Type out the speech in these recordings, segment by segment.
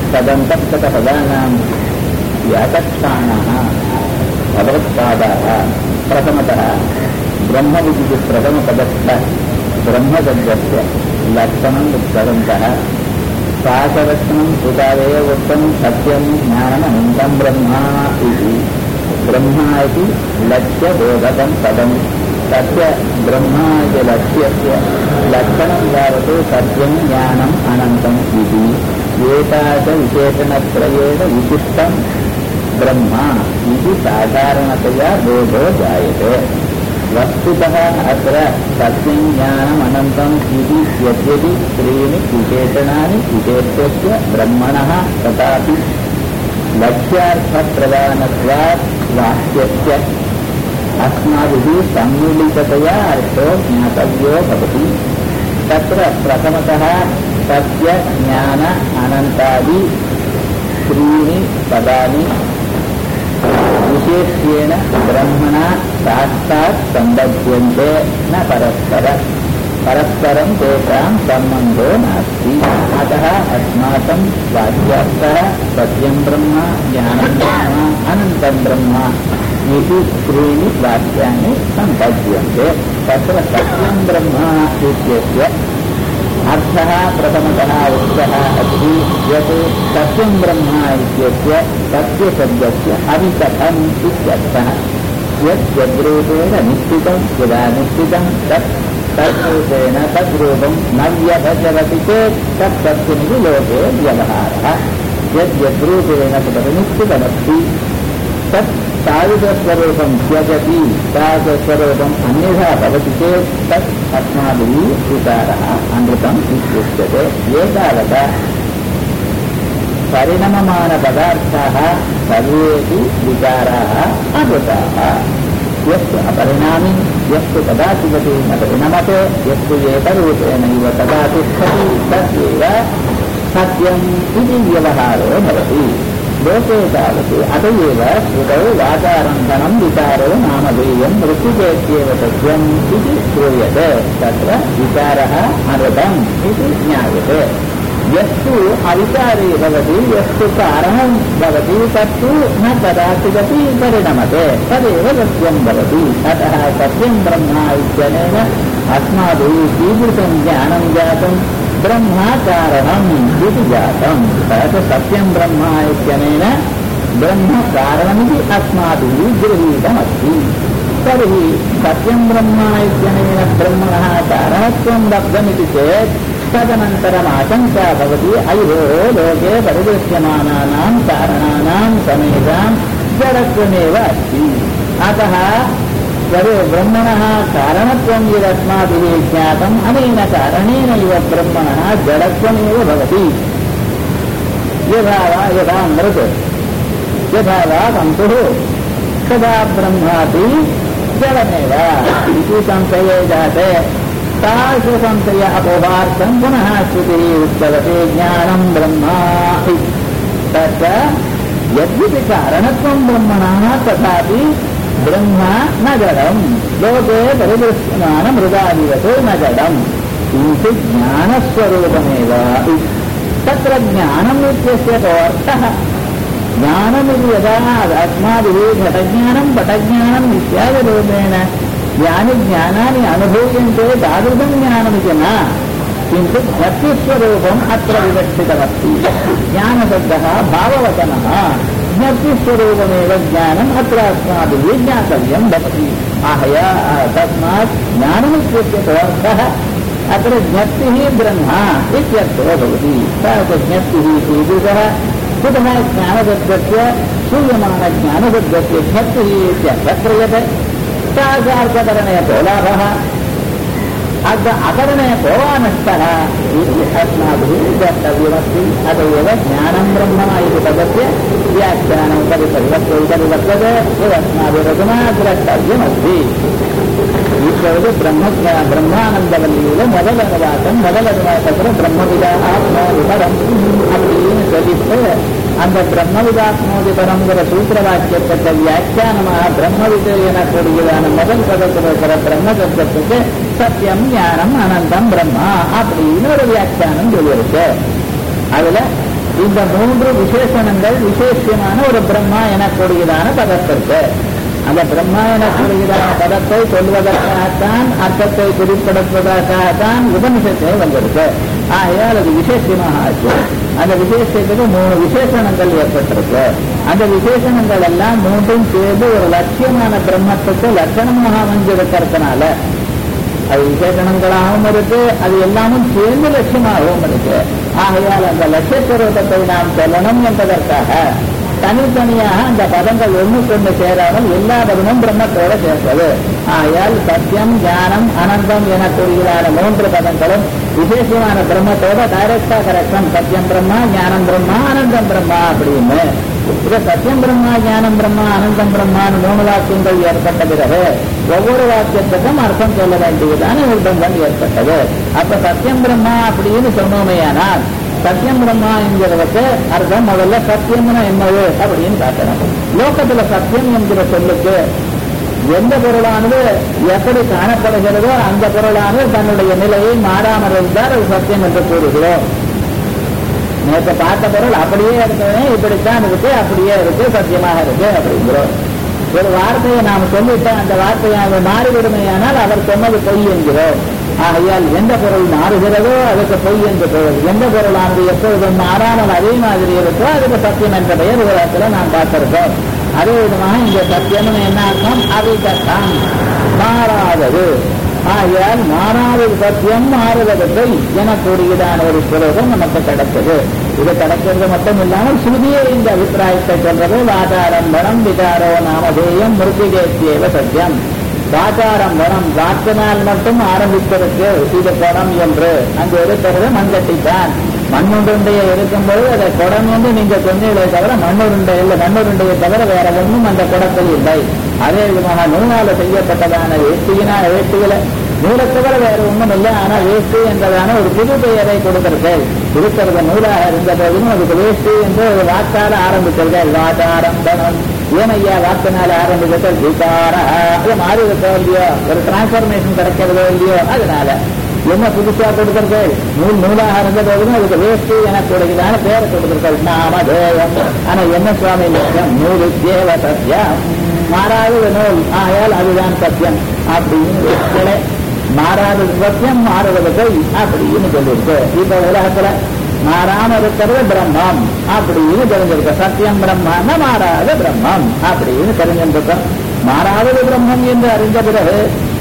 तदन्तर्गतपदानां व्याकक्षाणाः भगवत्पादाः प्रथमतः ब्रह्मविदिति प्रथमपदस्थ ब्रह्मशब्दस्य लक्षणम् उक्तवन्तः शासलक्षणम् सुतादेव उक्तं सत्यं ज्ञानमनन्तं ब्रह्मा इति ब्रह्मा इति लक्ष्यबोधकं पदम् तस्य ब्रह्मा इति लक्ष्यस्य लक्षणं तावत् सत्यं ज्ञानम् अनन्तम् इति एतादृशविशेषणत्रयेण विशिष्टं ब्रह्मा इति साधारणतया बोधो जायते वस्तुतः अत्र सत्यं ज्ञानम् अनन्तम् इति यद्यपि त्रीणि विशेषणानि विशेषस्य ब्रह्मणः तथापि लक्ष्यार्थप्रदानत्वात् वाक्यस्य अस्माभिः सम्मिलिततया अर्थो ज्ञातव्यो भवति तत्र प्रथमतः सत्य ज्ञान अनन्तादि त्रीणि पदानि विशेष्येण ब्रह्मणा साक्षात् सम्बध्यन्ते न परस्पर परस्परं तेषां सम्बन्धो नास्ति अतः अस्माकं वाक्यार्थः सत्यं ब्रह्म ज्ञानं ब्रह्म अनन्तं ब्रह्म इति त्रीणि वाक्यानि सम्पद्यन्ते तत्र सत्यं ब्रह्म इत्यस्य अर्थः प्रथमतः उक्तः अस्ति यत् सत्यं ब्रह्म इत्यस्य सत्यशब्दस्य अविकथम् इत्यर्थः यत् यद्रूपेण निश्चितं यदा निश्चितं तत् तद्रूपेण तद्रूपं न व्यभजवति चेत् तत् सत्यमिति लोके व्यवहारः यद् यद्रूपेण तदपि निश्चितमस्ति तत् तादृशस्वरूपं त्यजति तादृशस्वरूपम् अन्यथा भवति चेत् तत् अस्माभिः विचारः अमृतम् इत्युच्यते एतावता परिणममानपदार्थाः सर्वेपि विचाराः अमृताः यस्तु अपरिणामी यस्तु कदाचिदपि न परिणमते यस्तु एकरूपेणैव तदा तिष्ठति तद्येव सत्यम् इति व्यवहारो भवति लोके तावत् अत एव श्रुतौ वाचारन्धनं विचारो नामधेयं मृत्युचेत्येव सत्यम् इति श्रूयते तत्र विचारः अमृतम् इति ज्ञायते यस्तु अविचारे भवति यस्तु कारणं भवति तत्तु न कदाचिदपि परिणमते तदेव सत्यं भवति अतः सत्यं ब्रह्म इत्यनेन अस्माभिः कीदृशं ज्ञानं जातं ब्रह्मा कारणम् इति जातं तत् सत्यं ब्रह्म इत्यनेन ब्रह्म कारणमिति अस्माभिः गृहीतमस्ति तर्हि सत्यं ब्रह्म इत्यनेन ब्रह्मणः कारणत्वं लब्धमिति चेत् तदनन्तरम् आशङ्का भवति अयो लोके परिदृश्यमानानां कारणानां समेतां जडत्वमेव अस्ति अतः सर्वे ब्रह्मणः कारणत्वं यदस्माभिः ज्ञातम् अनेन कारणेन इव ब्रह्मणः जडत्वमेव भवति यथा वा यथा मृत् यथा वा तन्तुः तदा ब्रह्मापि जडमेव इति संशये जाते तादृशसंशय अपोहार्थं पुनः श्रुतिः उच्यवते ज्ञानं ब्रह्मा तत्र यद्यपि कारणत्वं ब्रह्मणः तथापि ब्रह्म न जडम् लोके परिदृश्यमानमृगादिवतो न जडम् किन्तु ज्ञानस्वरूपमेव तत्र ज्ञानम् इत्यस्य कोऽर्थः ज्ञानमिति यदा अस्माभिः घटज्ञानं पटज्ञानम् इत्यादिरूपेण यानि ज्ञानानि अनुभूयन्ते तादृशं ज्ञानमिति न किन्तु ज्ञप्तिस्वरूपम् अत्र विवक्षितमस्ति ज्ञानशब्दः भाववचनः ज्ञप्तिस्वरूपमेव ज्ञानम् अत्र अस्माभिः ज्ञातव्यं भवति आहया तस्मात् ज्ञानमित्यस्य कोऽर्थः अत्र ज्ञप्तिः ब्रह्म इत्यर्थो भवति तावत् ज्ञप्तिः कीदृशः कुतः ज्ञानशब्दस्य श्रूयमाणज्ञानशब्दस्य ज्ञप्तिः इत्यर्थः क्रियते साक्षात्करणे को लाभः अद अकरणे को वा नष्टः इति अस्माभिः द्रष्टव्यमस्ति अत एव ज्ञानं ब्रह्म इति पदस्य व्याख्यानं उपरि परिवर्त्य उपरि वर्तते यदस्माभिरधुना द्रष्टव्यमस्ति இப்பொழுது பிரம்ம பிரம்மானந்தவல்லியில முதல் அனுவாதம் முதல் அனுவாதத்துல பிரம்மவிதா ஆத்மோதி பரம் அப்படின்னு சொல்லிட்டு அந்த பிரம்மவிதாத்மோதி பரம்ங்கிற சூத்திர வாக்கியத்துக்கு வியாக்கியானமாக பிரம்மவிது எனக்கூடியதான முதல் பதத்தில் இருக்கிற பிரம்ம சப்தத்துக்கு சத்தியம் ஞானம் அனந்தம் பிரம்மா அப்படின்னு ஒரு வியாக்கியானம் சொல்லியிருக்கு அதுல இந்த மூன்று விசேஷணங்கள் விசேஷமான ஒரு பிரம்மா எனக்கூடியதான பதத்திற்கு அந்த பிரம்மா எனக்கூடியதான பதத்தை சொல்வதற்காகத்தான் அர்த்தத்தை குறிப்பிடுவதற்காகத்தான் உபனிஷத்தை வந்திருக்கு ஆகையால் அது விசேஷமாக ஆச்சு அந்த விசேஷத்துக்கு மூணு விசேஷணங்கள் ஏற்பட்டிருக்கு அந்த விசேஷணங்கள் எல்லாம் மூன்றும் சேர்ந்து ஒரு லட்சியமான பிரம்மத்துக்கு லட்சணமாக அமைஞ்சிருக்கிறதுனால அது விசேஷணங்களாகவும் இருக்கு அது எல்லாமும் சேர்ந்து லட்சியமாகவும் இருக்கு ஆகையால் அந்த லட்சியஸ்வரூபத்தை நாம் சொல்லணும் என்பதற்காக தனித்தனியாக அந்த பதங்கள் ஒண்ணுக்கு ஒன்று சேராமல் எல்லா பதமும் பிரம்மத்தோட சேர்ந்தது ஆகையால் சத்தியம் ஞானம் அனந்தம் எனக்கூடியதான மூன்று பதங்களும் விசேஷமான பிரம்மத்தோட டைரக்டா கரெக்ஷன் சத்தியம் பிரம்மா ஞானம் பிரம்மா அனந்தம் பிரம்மா அப்படின்னு இது சத்தியம் பிரம்மா ஞானம் பிரம்மா அனந்தம் பிரம்மான்னு மூணு வாக்கியங்கள் ஏற்பட்ட பிறகு ஒவ்வொரு வாக்கியத்துக்கும் அர்த்தம் சொல்ல வேண்டியதான நிர்பந்தம் ஏற்பட்டது அப்ப சத்தியம் பிரம்மா அப்படின்னு சொன்னோமேயானால் சத்தியம் பிரம்மா என்கிறதுக்கு அர்த்தம் முதல்ல சத்தியம்னா என்னது அப்படின்னு காட்டணும் லோகத்துல சத்தியம் என்கிற சொல்லுக்கு எந்த பொருளானது எப்படி காணப்படுகிறதோ அந்த பொருளானது தன்னுடைய நிலையை மாறாமல் இருந்தால் அது சத்தியம் என்று கூறுகிறோம் நேற்று பார்த்த பொருள் அப்படியே இருக்கிறதே இப்படித்தான் இருக்கு அப்படியே இருக்கு சத்தியமாக இருக்கு அப்படிங்கிறோம் ஒரு வார்த்தையை நாம் சொல்லிட்டா அந்த வார்த்தையாக மாறிவிடுமையானால் அவர் சொன்னது பொய் என்கிறோம் ஆகையால் எந்த பொருள் மாறுகிறதோ அதுக்கு பொய் என்று பொருள் எந்த பொருளானது எப்பொழுதும் மாறாமல் அதே மாதிரி இருக்கோ அதுக்கு சத்தியம் என்ற பெயர் ஒரு இடத்துல நாம் பார்த்திருக்கோம் அதே விதமாக இந்த சத்தியம் என்ன அர்த்தம் அவிதம் மாறாதது ஆகையால் மாறாதது சத்தியம் மாறுவது பொய் எனக்கூடியதான ஒரு சுலோகம் நமக்கு கிடைச்சது இது கிடைக்கிறது மட்டும் இல்லாமல் ஸ்ருதியே இந்த அபிப்பிராயத்தை சொல்றது வாதாரம்பரம் விகாரோ நாமதேயம் மிருத்திகேத்தியேவ சத்தியம் வாச்சாரம்பரம் வாக்கினால் மட்டும் ஆரம்பித்திருக்கு இது குடம் என்று அங்கு இருக்கிறது மண்கட்டித்தான் மண்ணுருண்டையை இருக்கும்போது அதை குடம் என்று நீங்க சொன்னீங்களே தவிர மண்ணுருண்டை இல்லை மண்ணுருண்டையை தவிர வேற ஒன்றும் அந்த குடத்தில் இல்லை அதே விதமாக நூலால செய்யப்பட்டதான வேஷ்டியினா வேஷ்டியில நூலை தவிர வேற ஒன்றும் இல்லை ஆனா வேஷ்டி என்றதான ஒரு புது பெயரை கொடுக்கிறது இருக்கிறது நூலாக இருந்த போதிலும் அதுக்கு வேஷ்டி என்று ஒரு வாக்கால ஆரம்பிக்கிறது வாதாரம்பனம் ஏனையா வாக்கினால ஆரம்பிக்கிறது விகார அது மாறி இருக்கோ இல்லையோ ஒரு டிரான்ஸ்பர்மேஷன் கிடைக்கிறதோ இல்லையோ அதனால என்ன புதுசா கொடுக்கிறது நூல் நூலாக இருந்த போதும் அதுக்கு வேஷ்டி எனக்கூடியதான பேரை கொடுத்திருக்கிறது நாம தேவம் ஆனா என்ன சுவாமி லட்சம் நூலு தேவ சத்தியம் மாறாதது நூல் ஆயால் அதுதான் சத்தியம் அப்படின்னு கிளை. மாறாதது சத்தியம் மாறுவது பொய் அப்படின்னு சொல்லியிருக்கு இப்ப உலகத்துல மாறாம இருக்கிறது பிரம்மம் அப்படின்னு தெரிஞ்சிருக்க சத்தியம் பிரம்மன்னா மாறாத பிரம்மம் அப்படின்னு தெரிஞ்சிருக்கோம் மாறாதது பிரம்மம் என்று அறிந்த பிறகு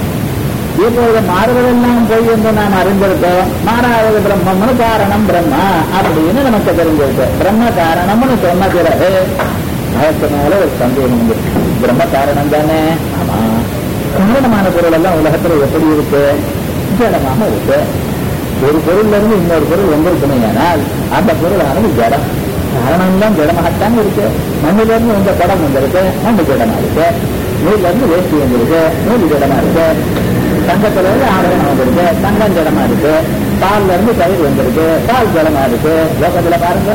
இப்பொழுது மாறுவதெல்லாம் பொய் என்று நாம் அறிந்திருக்கோம் மாறாதது பிரம்மம்னு காரணம் பிரம்மா அப்படின்னு நமக்கு தெரிஞ்சிருக்கு பிரம்ம காரணம்னு சொன்ன பிறகு அதற்கு மேல ஒரு சந்தேகம் உண்டு பிரம்ம காரணம் தானே ஆமா காரணமான பொருள் எல்லாம் உலகத்துல எப்படி இருக்கு ஜடமாக இருக்கு ஒரு பொருள்ல இருந்து இன்னொரு பொருள் வந்திருக்குமேயானால் அந்த பொருளானது ஜடம் காரணம் தான் ஜடமாகத்தான் இருக்கு மண்ணில இருந்து உங்க குடம் வந்திருக்கு மண்ணு ஜடமா இருக்கு நூல்ல இருந்து வேஷ்டி வந்திருக்கு நூல் ஜடமா இருக்கு தங்கத்துல இருந்து ஆபரணம் வந்திருக்கு தங்கம் ஜடமா இருக்கு பால்ல இருந்து தயிர் வந்திருக்கு பால் ஜடமா இருக்கு லோகத்துல பாருங்க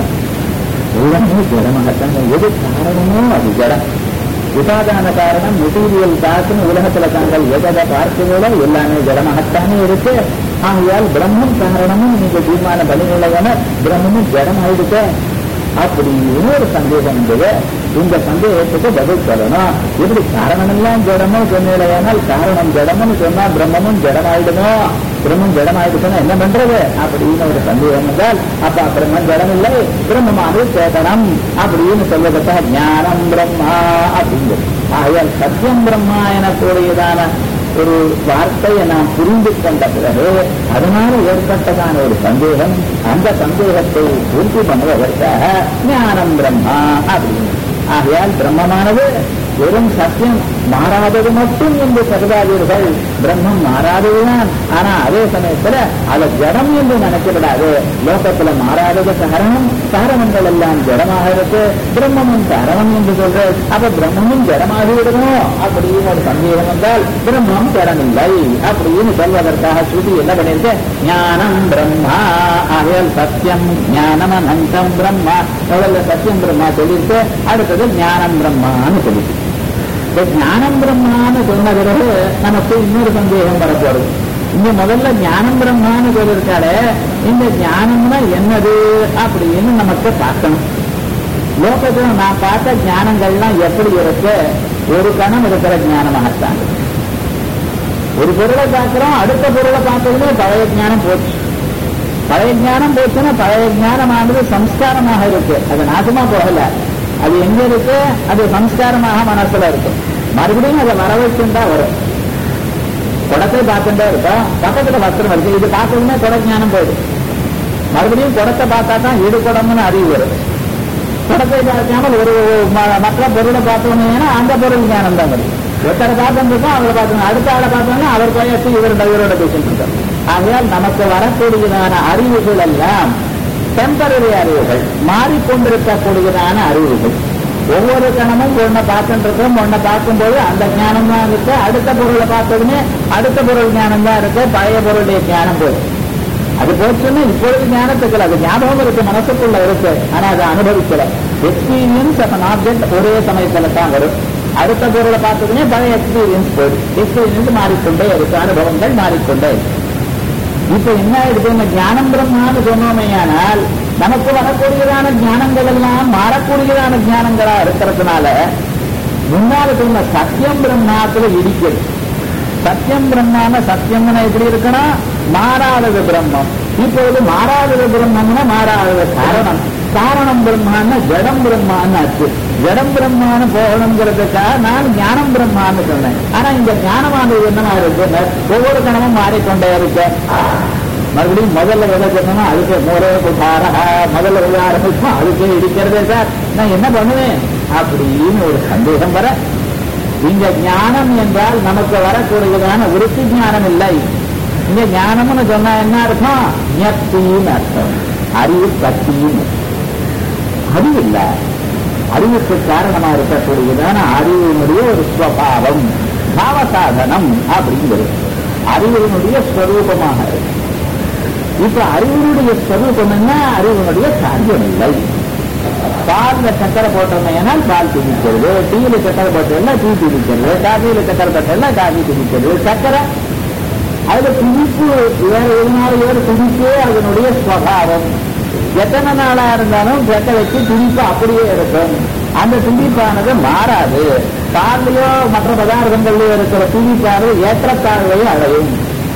எல்லாமே ஜடமாகத்தான் எது காரணமோ அது ஜடம் உபாதான காரணம் மெட்டீரியல் காசுன்னு உலகத்துல தாங்கள் எதை பார்க்கிறதோ எல்லாமே ஜடமாகத்தானே இருக்கு ஆகையால் பிரம்மம் காரணமும் நீங்க தீர்மானம் பண்ணிக்கொள்ளவன பிரம்மமும் ஜடம் ஆயிடுச்சு அப்படின்னு ஒரு சந்தேகம் இருந்தது இந்த சந்தேகத்துக்கு பதில் சொல்லணும் எப்படி காரணம் எல்லாம் ஜடமோ சொன்னீங்களேனால் காரணம் ஜடம்னு சொன்னா பிரம்மமும் ஜடமாயிடுமோ பிரம்மம் ஜடமாயிடுச்சுன்னா என்ன பண்றது அப்படின்னு ஒரு சந்தேகம் என்றால் அப்ப பிரம்மம் ஜடம் இல்லை பிரம்மமானது சேதனம் அப்படின்னு சொல்வதற்காக ஞானம் பிரம்மா அப்படிங்கிறது ஆகையால் சத்தியம் பிரம்மா எனக்கூடியதான ஒரு வார்த்தையை நாம் புரிந்து கொண்ட பிறகு அதனால ஏற்பட்டதான ஒரு சந்தேகம் அந்த சந்தேகத்தை பூர்த்தி பண்ணுவதற்காக ஞானம் பிரம்மா அப்படின்னு ஆகையால் பிரம்மமானது வெறும் சத்தியம் மாறாதது மட்டும் என்று கருதாதீர்கள் பிரம்மம் மாறாததுதான் ஆனா அதே சமயத்துல அதை ஜடம் என்று நினைக்கப்படாது லோகத்துல மாறாதது காரணம் காரணங்கள் எல்லாம் ஜடமாக இருக்கு பிரம்மமும் காரணம் என்று சொல்ற அப்ப பிரம்மமும் ஜடமாகி விடுமோ அப்படின்னு ஒரு சந்தேகம் வந்தால் பிரம்மம் ஜடமில்லை அப்படின்னு சொல்வதற்காக ஸ்ருதி என்ன பண்ணிருக்கு ஞானம் பிரம்மா ஆகையால் சத்தியம் ஞானம் அனந்தம் பிரம்மா முதல்ல சத்தியம் பிரம்மா சொல்லியிருக்கு அடுத்தது ஞானம் பிரம்மான்னு சொல்லிட்டு இந்த ஞானம் பிரம்மான்னு சொன்ன பிறகு நமக்கு இன்னொரு சந்தேகம் வரப்போறது இங்க முதல்ல ஞானம் பிரம்மான்னு சொல்லிருக்காரு இந்த ஞானம்னா என்னது அப்படின்னு நமக்கு பார்க்கணும் லோகத்துல நான் பார்த்த ஞானங்கள்லாம் எப்படி இருக்கு ஒரு கணம் இருக்கிற ஞானமாகத்தான் இருக்கு. ஒரு பொருளை பார்க்கிறோம் அடுத்த பொருளை பார்த்ததுமே பழைய ஞானம் போச்சு பழைய ஞானம் போச்சுன்னா பழைய ஞானமானது சம்ஸ்காரமாக இருக்கு அது நாசமா போகல அது எங்க இருக்கு அது சம்ஸ்காரமாக மனசுல இருக்கு மறுபடியும் அதை வர வச்சுட்டா வரும் குடத்தை பார்த்துட்டே இருக்கோம் பக்கத்துல வஸ்திரம் இருக்கு இது பார்த்ததுமே குட ஞானம் போயிடும் மறுபடியும் குடத்தை பார்த்தா தான் இடு குடம்னு அறிவு வரும் குடத்தை பார்க்காமல் ஒரு ம- மற்ற பொருளை பார்த்தோம்னா அந்த பொருள் ஞானம் தான் வரும் ஒருத்தரை பார்த்துருக்கோம் அவரை பார்த்தோம் அடுத்த ஆளை பார்த்தோம்னா அவர் பேசி இவர் இவரோட பேசிட்டு இருக்கார் ஆகையால் நமக்கு வரக்கூடியதான அறிவுகள் எல்லாம் டெம்பரரி அறிவுகள் மாறிக்கொண்டிருக்கக்கூடியதான அறிவுகள் ஒவ்வொரு கணமும் ஒன்றை பார்த்துட்டு இருக்கோம் ஒன்றை பார்க்கும்போது அந்த ஞானம் தான் இருக்கு அடுத்த பொருளை பார்த்ததுமே அடுத்த பொருள் ஞானம் தான் இருக்கு பழைய பொருளுடைய ஞானம் போயிடும் அது போச்சுன்னா இப்பொழுது ஞானத்துக்கு இல்ல. அது ஞாபகம் இருக்கு மனசுக்குள்ள இருக்கு ஆனா அதை அனுபவிக்கல எக்ஸ்பீரியன்ஸ் அப்ப ஆப்ஜெக்ட் ஒரே சமயத்துல தான் வரும் அடுத்த பொருளை பார்த்ததுமே பழைய எக்ஸ்பீரியன்ஸ் போயிடும் எக்ஸ்பீரியன்ஸ் மாறிக்கொண்டே இருக்கு அனுபவங்கள் மாறிக்கொண்டே இருக்கு இப்ப என்ன ஆயிடுது இந்த ஞானம் பிரம்மான்னு சொன்னோமேயானால் நமக்கு வரக்கூடியதான ஞானங்கள் எல்லாம் மாறக்கூடியதான ஞானங்களா இருக்கிறதுனால முன்னால சொன்ன சத்தியம் பிரம்மாத்துல இடிக்கிறது சத்தியம் பிரம்மான சத்தியம்னா எப்படி இருக்கணும் மாறாதது பிரம்மம் இப்பொழுது மாறாதது பிரம்மம்னா மாறாதது காரணம் காரணம் பிரம்மான்னா ஜடம் பிரம்மான்னு ஆச்சு ஜடம் பிரம்மான்னு போகணுங்கிறதுக்காக நான் ஞானம் பிரம்மான்னு சொன்னேன் ஆனா இந்த ஞானமானது என்னமா இருக்கு ஒவ்வொரு கணமும் மாறிக்கொண்டே இருக்கு மறுபடியும் முதல்ல விதை சொன்னோம்னா அதுக்கு மூலே புகாரா முதல்ல விழ ஆரம்பிச்சோம் அதுக்கே இடிக்கிறதே சார் நான் என்ன பண்ணுவேன் அப்படின்னு ஒரு சந்தேகம் வர இங்க ஞானம் என்றால் நமக்கு வரக்கூடியதான விருத்தி ஞானம் இல்லை இங்க ஞானம்னு சொன்னா என்ன அர்த்தம் ஞப்தின்னு அர்த்தம் அறிவு சக்தின்னு அறிவு இல்ல அறிவுக்கு காரணமா இருக்கக்கூடியதான அறிவினுடைய ஒரு ஸ்வபாவம் பாவசாதனம் அப்படிங்கிறது அறிவினுடைய ஸ்வரூபமாக இருக்கு இப்ப அறிவினுடைய ஸ்வரூபம் என்ன அறிவினுடைய காரியம் இல்லை பால்ல சக்கரை போட்டோம்னா பால் திணிக்கிறது டீயில சக்கரை போட்டோம்னா டீ திணிக்கிறது காஃபியில சக்கரை போட்டோம்னா காஃபி திணிக்கிறது சக்கரை அதுல துணிப்பு வேற எதுனால வேறு துணிப்பே அதனுடைய ஸ்வபாவம் எத்தனை நாளா இருந்தாலும் சக்கரைக்கு துணிப்பு அப்படியே இருக்கும் அந்த துணிப்பானது மாறாது பால்லையோ மற்ற பதார்த்தங்கள்லயோ இருக்கிற துணிப்பானது ஏற்றத்தாழ்வையை அடையும்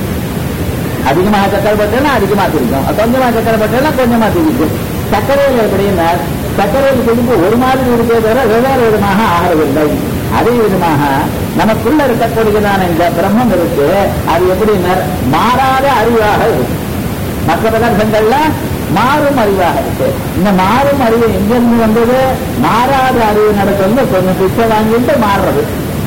அதிகமாக சக்கரை போட்டேன்னா அதிகமா திரிக்கும் கொஞ்சமா சக்கரை போட்டேன்னா கொஞ்சமா திரிக்கும் சர்க்கரையில் எப்படின்னா சர்க்கரையில் திரிப்பு ஒரு மாதிரி இருக்கே தவிர வெவ்வேறு விதமாக ஆகவில்லை அதே விதமாக நமக்குள்ள இருக்கக்கூடியதான இந்த பிரம்மம் இருக்கு அது எப்படின்னா மாறாத அறிவாக இருக்கு மற்ற பதார்த்தங்கள்ல மாறும் அறிவாக இருக்கு இந்த மாறும் அறிவு எங்கிருந்து வந்தது மாறாத அறிவு நடக்கிறது கொஞ்சம் பிச்சை வாங்கிட்டு மாறுறது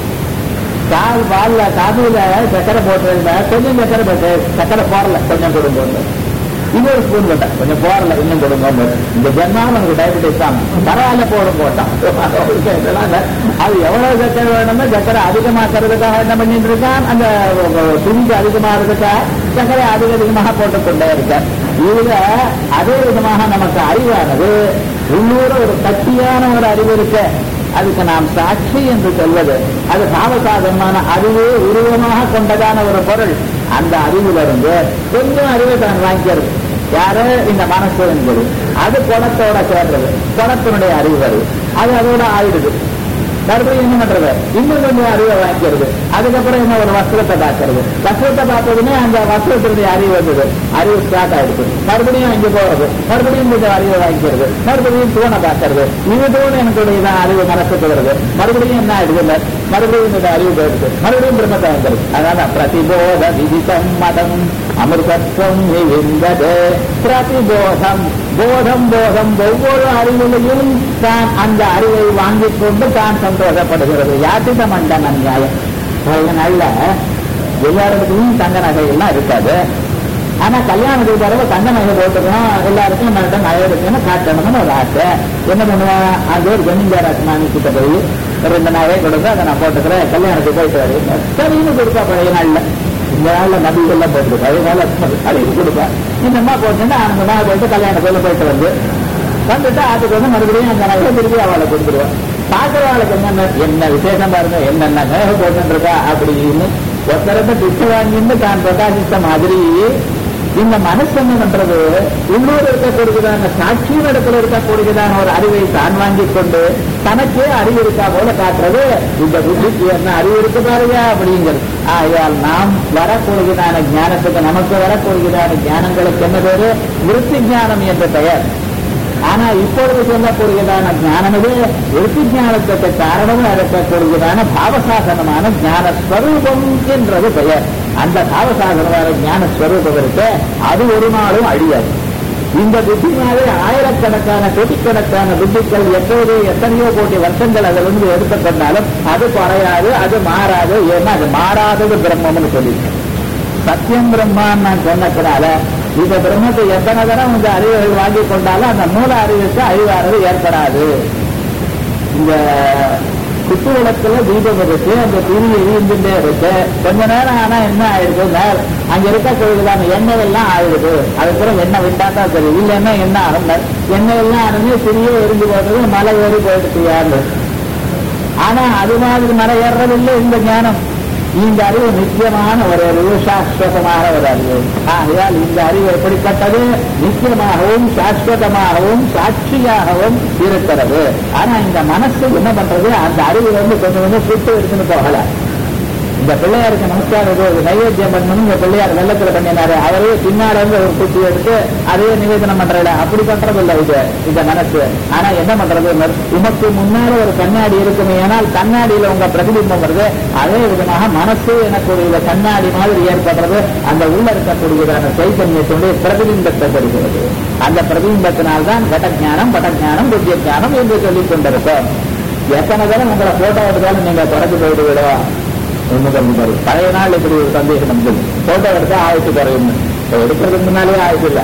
பால் பால்ல காபியில சக்கரை போட்டிருந்தா கொஞ்சம் சக்கரை போட்டு சக்கரை போடல கொஞ்சம் கொடுங்க இன்னொரு ஸ்பூன் போட்டேன் கொஞ்சம் போடல இன்னும் கொடுங்க இந்த ஜென்மாவும் நமக்கு டயபிட்டிஸ் தான் பரவாயில்ல போடும் போட்டான் இதெல்லாம் இல்ல. அது எவ்வளவு சக்கரை வேணுமோ சக்கரை அதிகமாக்குறதுக்காக என்ன பண்ணிட்டு இருக்கான் அந்த துணிக்கு அதிகமாகிறதுக்காக சக்கரை அதிக அதிகமாக போட்டுக்கொண்டே இருக்கார் இதுல அதே விதமாக நமக்கு அறிவானது உள்ளூர ஒரு கட்டியான ஒரு அறிவு இருக்கு அதுக்கு நாம் சாட்சி என்று சொல்வது அது பாவசாதமான அறிவு உருவமாக கொண்டதான ஒரு பொருள் அந்த அறிவிலிருந்து கொஞ்சம் அறிவை தான் வாங்கிக்கிறது யாரு இந்த மனசு என்பது அது குணத்தோட சேர்றது குணத்தினுடைய அறிவு வருது அது அதோட ஆயிடுது மறுபடியும் என்ன பண்றது இன்னும் கொஞ்சம் அறிவை வாங்கிக்கிறது அதுக்கப்புறம் என்ன ஒரு வஸ்திரத்தை பார்க்கறது வஸ்திரத்தை பார்த்ததுமே அந்த வஸ்திரத்தினுடைய அறிவு வந்தது அறிவு ஸ்டார்ட் ஆயிடுது மறுபடியும் இங்க போறது மறுபடியும் கொஞ்சம் அறிவை வாங்கிக்கிறது மறுபடியும் தூணை பார்க்கறது இது தூண் எனக்கு இதான் அறிவு மனசுக்கு வருது மறுபடியும் என்ன ஆயிடுது இல்ல மறுபடியும் இந்த அறிவு போயிடுது மறுபடியும் பிரம்மத்தை வந்துருது அதனால பிரதிபோத விதிதம் மதம் அமிர்தத்துவம் இருந்தது பிரதிபோதம் போதம் போதம் ஒவ்வொரு அறிவிலையும் தான் அந்த அறிவை வாங்கிக் கொண்டு தான் சந்தோஷப்படுகிறது யாத்திர மண்டன நியாயம் அதனால எல்லா இடத்துலையும் தங்க நகைகள்லாம் இருக்காது ஆனா கல்யாணத்துக்கு பிறகு தங்க நகை போட்டுக்கணும் எல்லாருக்கும் நம்மள்ட்ட நகை இருக்குன்னு காட்டணும்னு ஒரு ஆசை என்ன பண்ணுவேன் அது ஒரு ஜமீன்தார் அஸ்மானி கிட்ட போய் ஒரு ரெண்டு நகை கொடுங்க அதை நான் போட்டுக்கிறேன் கல்யாணத்துக்கு போயிட்டு வரேன் சரின்னு கொடுப்பா பழைய நாள்ல இந்த நாள்ல நபிகள்லாம் போட்டுருக்கு அதனால அதை கொடுப்பா இந்த அம்மா போட்டுன்னா அந்த நாள் போயிட்டு கல்யாணத்துல போயிட்டு வந்து வந்துட்டு அதுக்கு வந்து மறுபடியும் அந்த நகை திருப்பி அவளை கொடுத்துருவேன் பார்க்கிறவாளுக்கு என்ன என்ன விசேஷம் பாருங்க என்னென்ன நகை போட்டுருக்கா அப்படின்னு ஒருத்தரத்தை பிச்சை வாங்கின்னு தான் பிரகாசித்த மாதிரி இந்த மனசு என்ன பண்றது உள்ளூர் இருக்கக்கூடியதான சாட்சியின் இடத்துல இருக்கக்கூடியதான ஒரு அறிவை தான் வாங்கிக் கொண்டு தனக்கே அறிவு இருக்கா போல காட்டுறது இந்த புத்திக்கு என்ன அறிவு இருக்கு பாருங்க அப்படிங்கிறது ஆகையால் நாம் வரக்கூடியதான ஞானத்துக்கு நமக்கு வரக்கூடியதான ஞானங்களுக்கு என்ன பேரு விருத்தி ஞானம் என்ற பெயர் ஆனா இப்பொழுது சொல்லக்கூடியதான ஞானம் இது விருத்தி ஞானத்துக்கு காரணமாக இருக்கக்கூடியதான பாவசாசனமான ஞான ஸ்வரூபம் என்றது பெயர் அந்த பாவசாசனமான ஞான ஸ்வரூபம் இருக்கு அது ஒரு நாளும் அழியாது இந்த புத்தினாலே ஆயிரக்கணக்கான கோடிக்கணக்கான புத்திகள் எப்போது எத்தனையோ கோடி வருஷங்கள் அதிலிருந்து எடுத்துக்கொண்டாலும் அது குறையாது அது மாறாது ஏன்னா அது மாறாதது பிரம்மம்னு சொல்லியிருக்கேன் சத்தியம் பிரம்மான்னு நான் சொன்னதுனால இந்த பிரம்மத்தை எத்தனை தரம் இந்த அறிவுகள் வாங்கி கொண்டாலும் அந்த மூல அறிவுக்கு அழிவானது ஏற்படாது இந்த குத்துவிளக்குல தீபம் இருக்கு அந்த திரி எரிந்துட்டே இருக்கு கொஞ்ச நேரம் ஆனா என்ன ஆயிடுது அங்க இருக்கக்கூடியதான எண்ணெய் எல்லாம் ஆயிடுது அதுக்கப்புறம் எண்ணெய் விட்டா தான் சரி இல்லைன்னா என்ன ஆகும் எண்ணெய் எல்லாம் ஆனது சிறிய எரிஞ்சு போடுறது மலை ஏறி போயிடுச்சு யாரு ஆனா அது மாதிரி மலை ஏறுறதில்லை இந்த ஞானம் இந்த அறிவு நித்தியமான ஒரு அறிவு சாஸ்வதமான ஒரு அறிவு ஆகையால் இந்த அறிவு எப்படிப்பட்டது நித்தியமாகவும் சாஸ்வதமாகவும் சாட்சியாகவும் இருக்கிறது ஆனா இந்த மனசு என்ன பண்றது அந்த அறிவு வந்து கொஞ்சம் கொஞ்சம் சுட்டு எடுத்துன்னு போகல இந்த பிள்ளையாருக்கு நமஸ்காரம் இது நைவேத்தியம் பண்ணணும் இந்த பிள்ளையார் வெள்ளத்துல பண்ணினாரு அவரே பின்னால இருந்து ஒரு குச்சி எடுத்து அதையே நிவேதனம் பண்றல அப்படி பண்றது இல்ல இது இந்த மனசு ஆனா என்ன பண்றது உமக்கு முன்னால ஒரு கண்ணாடி இருக்குமே ஏனால் கண்ணாடியில உங்க பிரதிபிம்பம் வருது அதே விதமாக மனசு எனக்குரிய கண்ணாடி மாதிரி ஏற்படுறது அந்த உள்ள இருக்கக்கூடியதான சைத்தன்யத்தினுடைய பிரதிபிம்பத்தை பெறுகிறது அந்த பிரதிபிம்பத்தினால்தான் கடஜானம் படஜானம் புத்திய ஞானம் என்று சொல்லிக் கொண்டிருக்கோம் எத்தனை தரம் உங்களை போட்டோ எடுத்தாலும் நீங்க குறைஞ்சு போயிட்டு விடுவோம் ஒண்ணு பாரு பழைய நாள் இப்படி ஒரு சந்தேகம் நமக்கு போட்டோ எடுத்தா ஆயுசு குறையும் எடுக்கிறதுக்கு முன்னாலே ஆயுசு இல்லை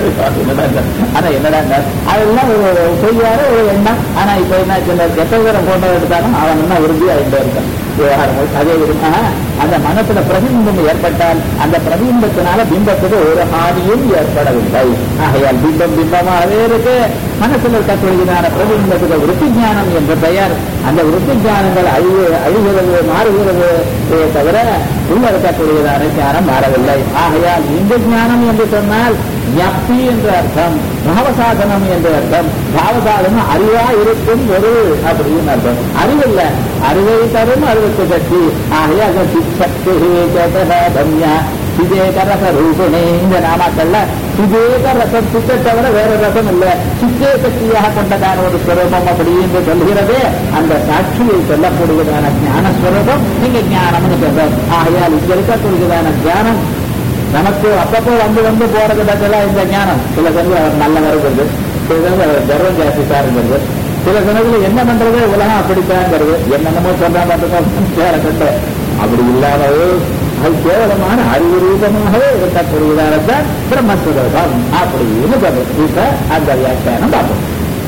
ஆனா என்னடா அதெல்லாம் ஒரு பொய்யார ஒரு எண்ணம் ஆனா இப்ப என்ன சில எத்தனை தரம் போட்டோ எடுத்தாலும் அவன் என்ன உறுதியா இந்த இருக்கான் விவகாரங்கள் அதே விதமாக அந்த மனசுல பிரதிபிம்பம் ஏற்பட்டால் அந்த பிரதிபிம்பத்தினால பிம்பத்துக்கு ஒரு ஹானியும் ஏற்படவில்லை ஆகையால் பிம்பம் பிம்பமாகவே இருக்கு மனசுல இருக்கக்கூடியதான பிரதிபிம்பத்துக்கு விருத்தி ஞானம் என்ற பெயர் அந்த விருத்தி ஞானங்கள் அழிவு அழிகிறது மாறுகிறது தவிர உள்ள இருக்கக்கூடியதான ஞானம் மாறவில்லை ஆகையால் இந்த ஞானம் என்று சொன்னால் ஞப்தி என்ற அர்த்தம் பாவசாதனம் என்ற அர்த்தம் பாவசாதனம் அறிவா இருக்கும் ஒரு அப்படின்னு அர்த்தம் அறிவில்லை அறிவை தரும் அறிவுக்கு சக்தி ஆகையால் சிச்சக்தி தன்யா சிதேக ரச ரூபனே இந்த நாமாக்கள்ல சிதேக ரசம் சித்தை தவிர வேற ரசம் இல்ல சித்தே சக்தியாக கொண்டதான ஒரு ஸ்வரூபம் அப்படி என்று சொல்கிறது அந்த சாட்சியை சொல்லக்கூடியதான ஞான ஸ்வரூபம் நீங்க ஞானம்னு சொல்றோம் ஆகையால் இங்க இருக்கக்கூடியதான ஞானம் நமக்கு அப்பப்போ வந்து வந்து போறது பற்றிலாம் இந்த ஞானம் சில சமயம் அவர் நல்ல வருகிறது சில சமயம் அவர் கர்வம் ஜாஸ்தி சாருங்கிறது சில சமயத்தில் என்ன பண்றது உலகம் அப்படித்தாங்கிறது என்னென்னமோ சொல்றா மட்டும் அப்படி இல்லாமல் அது கேவலமான அறிவு ரூபமாகவே இருக்கக்கூடியதான பிரம்மஸ்வரூபம் அப்படின்னு சொல்றது இப்ப அந்த வியாக்கியானம் பார்ப்போம்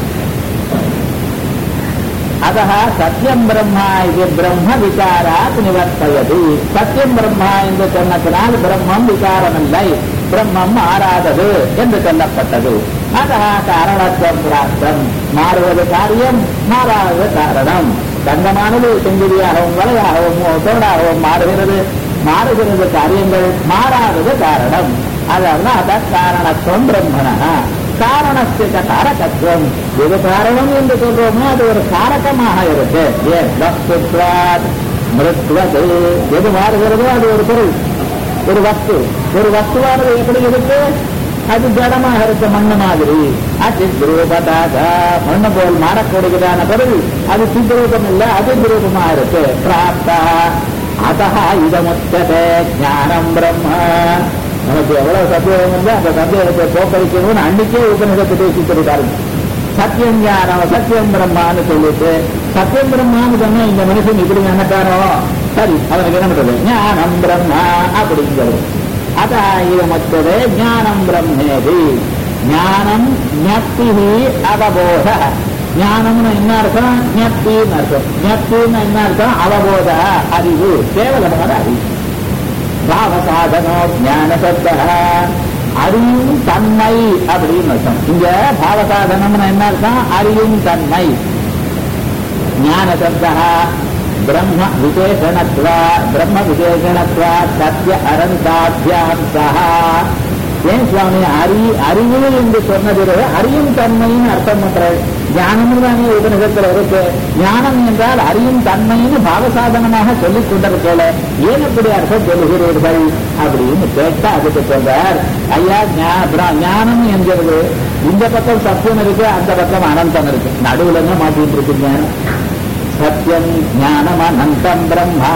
अतः சத்தியம் பிரம்மா இது பிரம்ம விசாராத் நிவர்த்தயது சத்தியம் பிரம்மா என்று சொன்னதனால் பிரம்மம் விசாரமில்லை பிரம்மம் மாறாதது என்று சொல்லப்பட்டது அதா காரணத்துவம் பிராப்தம் மாறுவது காரியம் மாறாதது காரணம் தங்கமானது செங்குதியாகவும் வலையாகவும் தோடாகவும் மாறுகிறது மாறுகிறது காரியங்கள் மாறாதது காரணம் அதனால காரணத்துவம் பிரம்மனா காரணத்துக்கு காரகத்துவம் எது காரணம் என்று சொல்றோமோ அது ஒரு காரகமாக இருக்கு ஏன் வஸ்துத்வாத் மிருத்வது எது மாறுகிறதோ அது ஒரு பொருள் ஒரு வஸ்து ஒரு வஸ்துவானது எப்படி இருக்கு அது ஜடமாக இருக்கு மண்ணு மாதிரி அது துருவதாக மண்ணு போல் மாறக்கூடியதான பொருள் அது சித்ரூபம் இல்லை அது துரூபமா இருக்கு பிராப்தா அதா இதமுத்ததே ஞானம் பிரம்ம நமக்கு எவ்வளவு சந்தேகம் வந்து அந்த சந்தேகத்தை போக்கடிக்கணும்னு அன்னைக்கே உபநிஷத்தை பேசித்திருக்காரு சத்தியம் ஞானம் சத்தியம் பிரம்மான்னு சொல்லிட்டு சத்தியம் பிரம்மான்னு சொன்னா இந்த மனுஷன் இப்படி நினைக்காரோ சரி அவனுக்கு என்ன பண்றது ஞானம் பிரம்மா அப்படிங்கிறது அதா இது மொத்தது ஞானம் பிரம்மேதி ஞானம் ஞப்தி அவபோத ஞானம்னு என்ன அர்த்தம் ஞப்தின்னு அர்த்தம் ஞப்தின்னு என்ன அர்த்தம் அவபோத அறிவு கேவலமான அறிவு பாவசாதனோ ஞான சப்த அறியும் தன்மை அப்படின்னு அர்த்தம் இங்க பாவசாதனம்னு என்ன அர்த்தம் அறியும் தன்மை ஞான சப்த பிரம்ம விசேஷணத்வா பிரம்ம விசேஷணத்வா சத்திய அனந்தாபியாம் சஹா ஏன் சுவாமி அறி அறிவு என்று சொன்னதில் அறியும் தன்மைன்னு அர்த்தம் பண்றாரு ஞானம் தானே உபநிஷத்துல இருக்கு ஞானம் என்றால் அறியும் தன்மைன்னு பாவசாதனமாக சொல்லிக் கொண்டிருக்கல ஏன் இப்படி அர்த்தம் சொல்லுகிறீர்கள் அப்படின்னு கேட்டா அதுக்கு சொல்றார் ஐயா ஞா- பிரா- ஞானம் என்கிறது இந்த பக்கம் சத்தியம் இருக்கு அந்த பக்கம் அனந்தம் இருக்கு நடுவுல என்ன மாட்டிட்டு இருக்கு ஞானம் சத்தியம் ஞானம் அனந்தம் பிரம்மா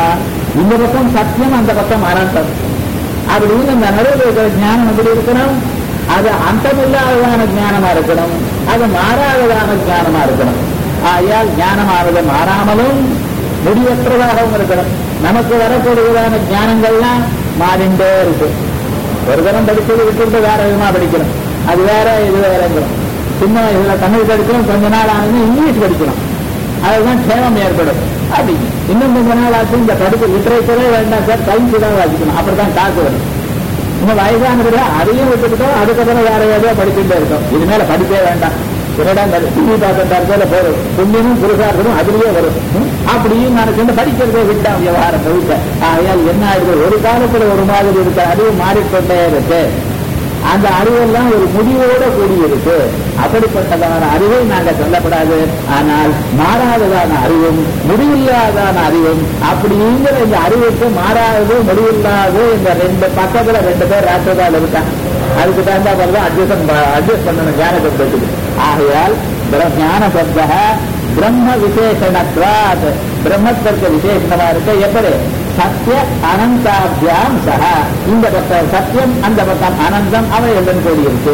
இந்த பக்கம் சத்தியம் அந்த பக்கம் அனந்தம் அப்படின்னு இந்த நடுவில் இருக்கிற ஞானம் எப்படி இருக்கணும் அது அந்தமில்லாததான ஞானமா இருக்கணும் அது மாறாததான ஞானமா இருக்கணும் ஆகையால் ஞானமானது மாறாமலும் முடிவற்றதாகவும் இருக்கணும் நமக்கு வரக்கூடியதான ஞானங்கள்லாம் மாறிண்டே இருக்கு ஒரு தரம் படிச்சது விட்டுட்டு வேற விதமா படிக்கணும் அது வேற இது வேறங்கிறோம் சின்ன இதுல தமிழ் படிக்கணும் கொஞ்ச நாள் ஆனது இங்கிலீஷ் படிக்கணும் அதுதான் சேமம் ஏற்படும் அப்படி இன்னும் கொஞ்ச நாள் ஆச்சு இந்த படிப்பு லிட்டரேச்சரே வேண்டாம் சார் சயின்ஸ் தான் வாசிக்கணும் அப்படிதான் காசு வரும் இன்னும் வயசானதுல அதையும் விட்டுக்கிட்டோம் அதுக்கப்புறம் வேற ஏதோ படிச்சுட்டே இருக்கோம் இது மேல படிப்பே வேண்டாம் என்னடா இந்த டிவி பார்க்கறதா இருந்தால போதும் புண்ணியமும் புருஷார்த்தமும் அதுலயே வரும் ம்? அப்படியும் நினைச்சு படிக்கிறதே விட்டான் விவகாரம் முழுக்க ஆகையால் என்ன ஆயிடுது ஒரு காலத்துல ஒரு மாதிரி இருக்க அறிவு மாறிக்கொண்டே இருக்கு அந்த அறிவெல்லாம் ஒரு முடிவோட கூடியிருக்கு அப்படிப்பட்டதான அறிவை நாங்க சொல்லப்படாது ஆனால் மாறாததான அறிவும் முடிவில்லாதான அறிவும் அப்படிங்கிற இந்த அறிவுக்கு மாறாதது முடிவில்லாது இந்த ரெண்டு பக்கத்துல ரெண்டு பேர் ராஷ்டிரதால் இருக்கான் அதுக்கு தகுந்த மாதிரி தான் அட்ஜஸ்ட் அட்ஜஸ்ட் பண்ணணும் ஞான சப்தத்துக்கு ஆகையால் பிர- ஞான சப்த பிரம்ம விசேஷணத்வாத் பிரம்மத்திற்கு விசேஷணமா இருக்க எப்படி சத்திய அனந்தாபியாம் சக இந்த பக்கம் சத்தியம் அந்த பக்கம் அனந்தம் அவையுடன் கூடியிருக்கு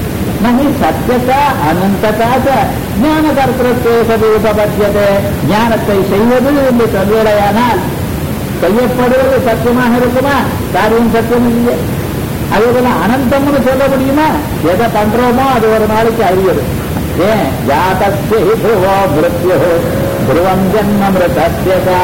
நகி சத்தியதா அனந்ததா ச ஞான கர்த்தத்வே உபபத்தியதே ஞானத்தை செய்வது என்று சொல்வேடையானால் செய்யப்படுவது சத்தியமாக இருக்குமா காரியம் சத்தியம் இல்லையே அதே போல அனந்தம்னு சொல்ல முடியுமா எதை பண்றோமோ அது ஒரு நாளைக்கு அறிவது ஏன் ஜாதஸ்ய ஹி துருவோ மிருத்யு துருவம் ஜன்ம மிருதஸ்யதா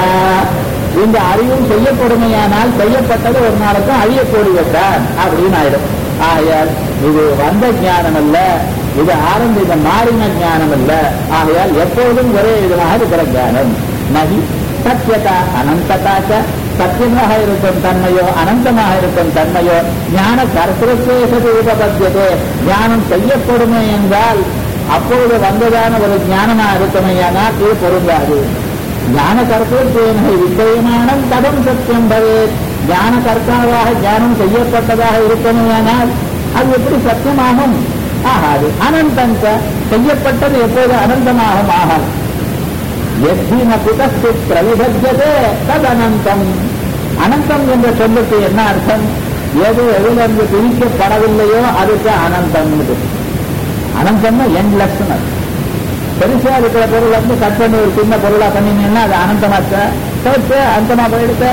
இந்த அறிவும் செய்யப்படுமையானால் செய்யப்பட்டது ஒரு நாளைக்கும் அழியக்கூடியதான் அப்படின்னு ஆயிடும் ஆகையால் இது வந்த ஞானம் அல்ல இது ஆரம்பித்த மாறின ஞானம் அல்ல ஆகையால் எப்போதும் ஒரே விதமாக இருக்கிற ஞானம் நகி சத்தியதா அனந்ததாச்ச சத்தியமாக இருக்கும் தன்மையோ அனந்தமாக இருக்கும் தன்மையோ ஞான கர்த்தேசது உபபத்தியதே ஞானம் செய்யப்படுமே என்றால் அப்பொழுது வந்ததான ஒரு ஞானமா இருக்குமையானால் இது பொருந்தாது ஞான கர்த்தேன விஜயமானம் கதம் சத்தியம் பவேத் ஞான கர்த்தாவாக ஞானம் செய்யப்பட்டதாக இருக்குமையானால் அது எப்படி சத்தியமாகும் ஆகாது அனந்தம் ச. செய்யப்பட்டது எப்போது அனந்தமாகும் ஆகாது எத்தின குதஸ்து பிரவிபத்தியதே தது அனந்தம் அனந்தம் என்ற சொல்லுக்கு என்ன அர்த்தம் எது எதிலிருந்து பிரிக்கப்படவில்லையோ அதுக்கு அனந்தம் அனந்தம்னா எண்ட்லெஸ் பெருசா இருக்கிற பொருள் வந்து கட் பண்ணி ஒரு சின்ன பொருளா பண்ணினீங்கன்னா அது அனந்தமாச்ச போச்சு அந்தமா போயிடுச்ச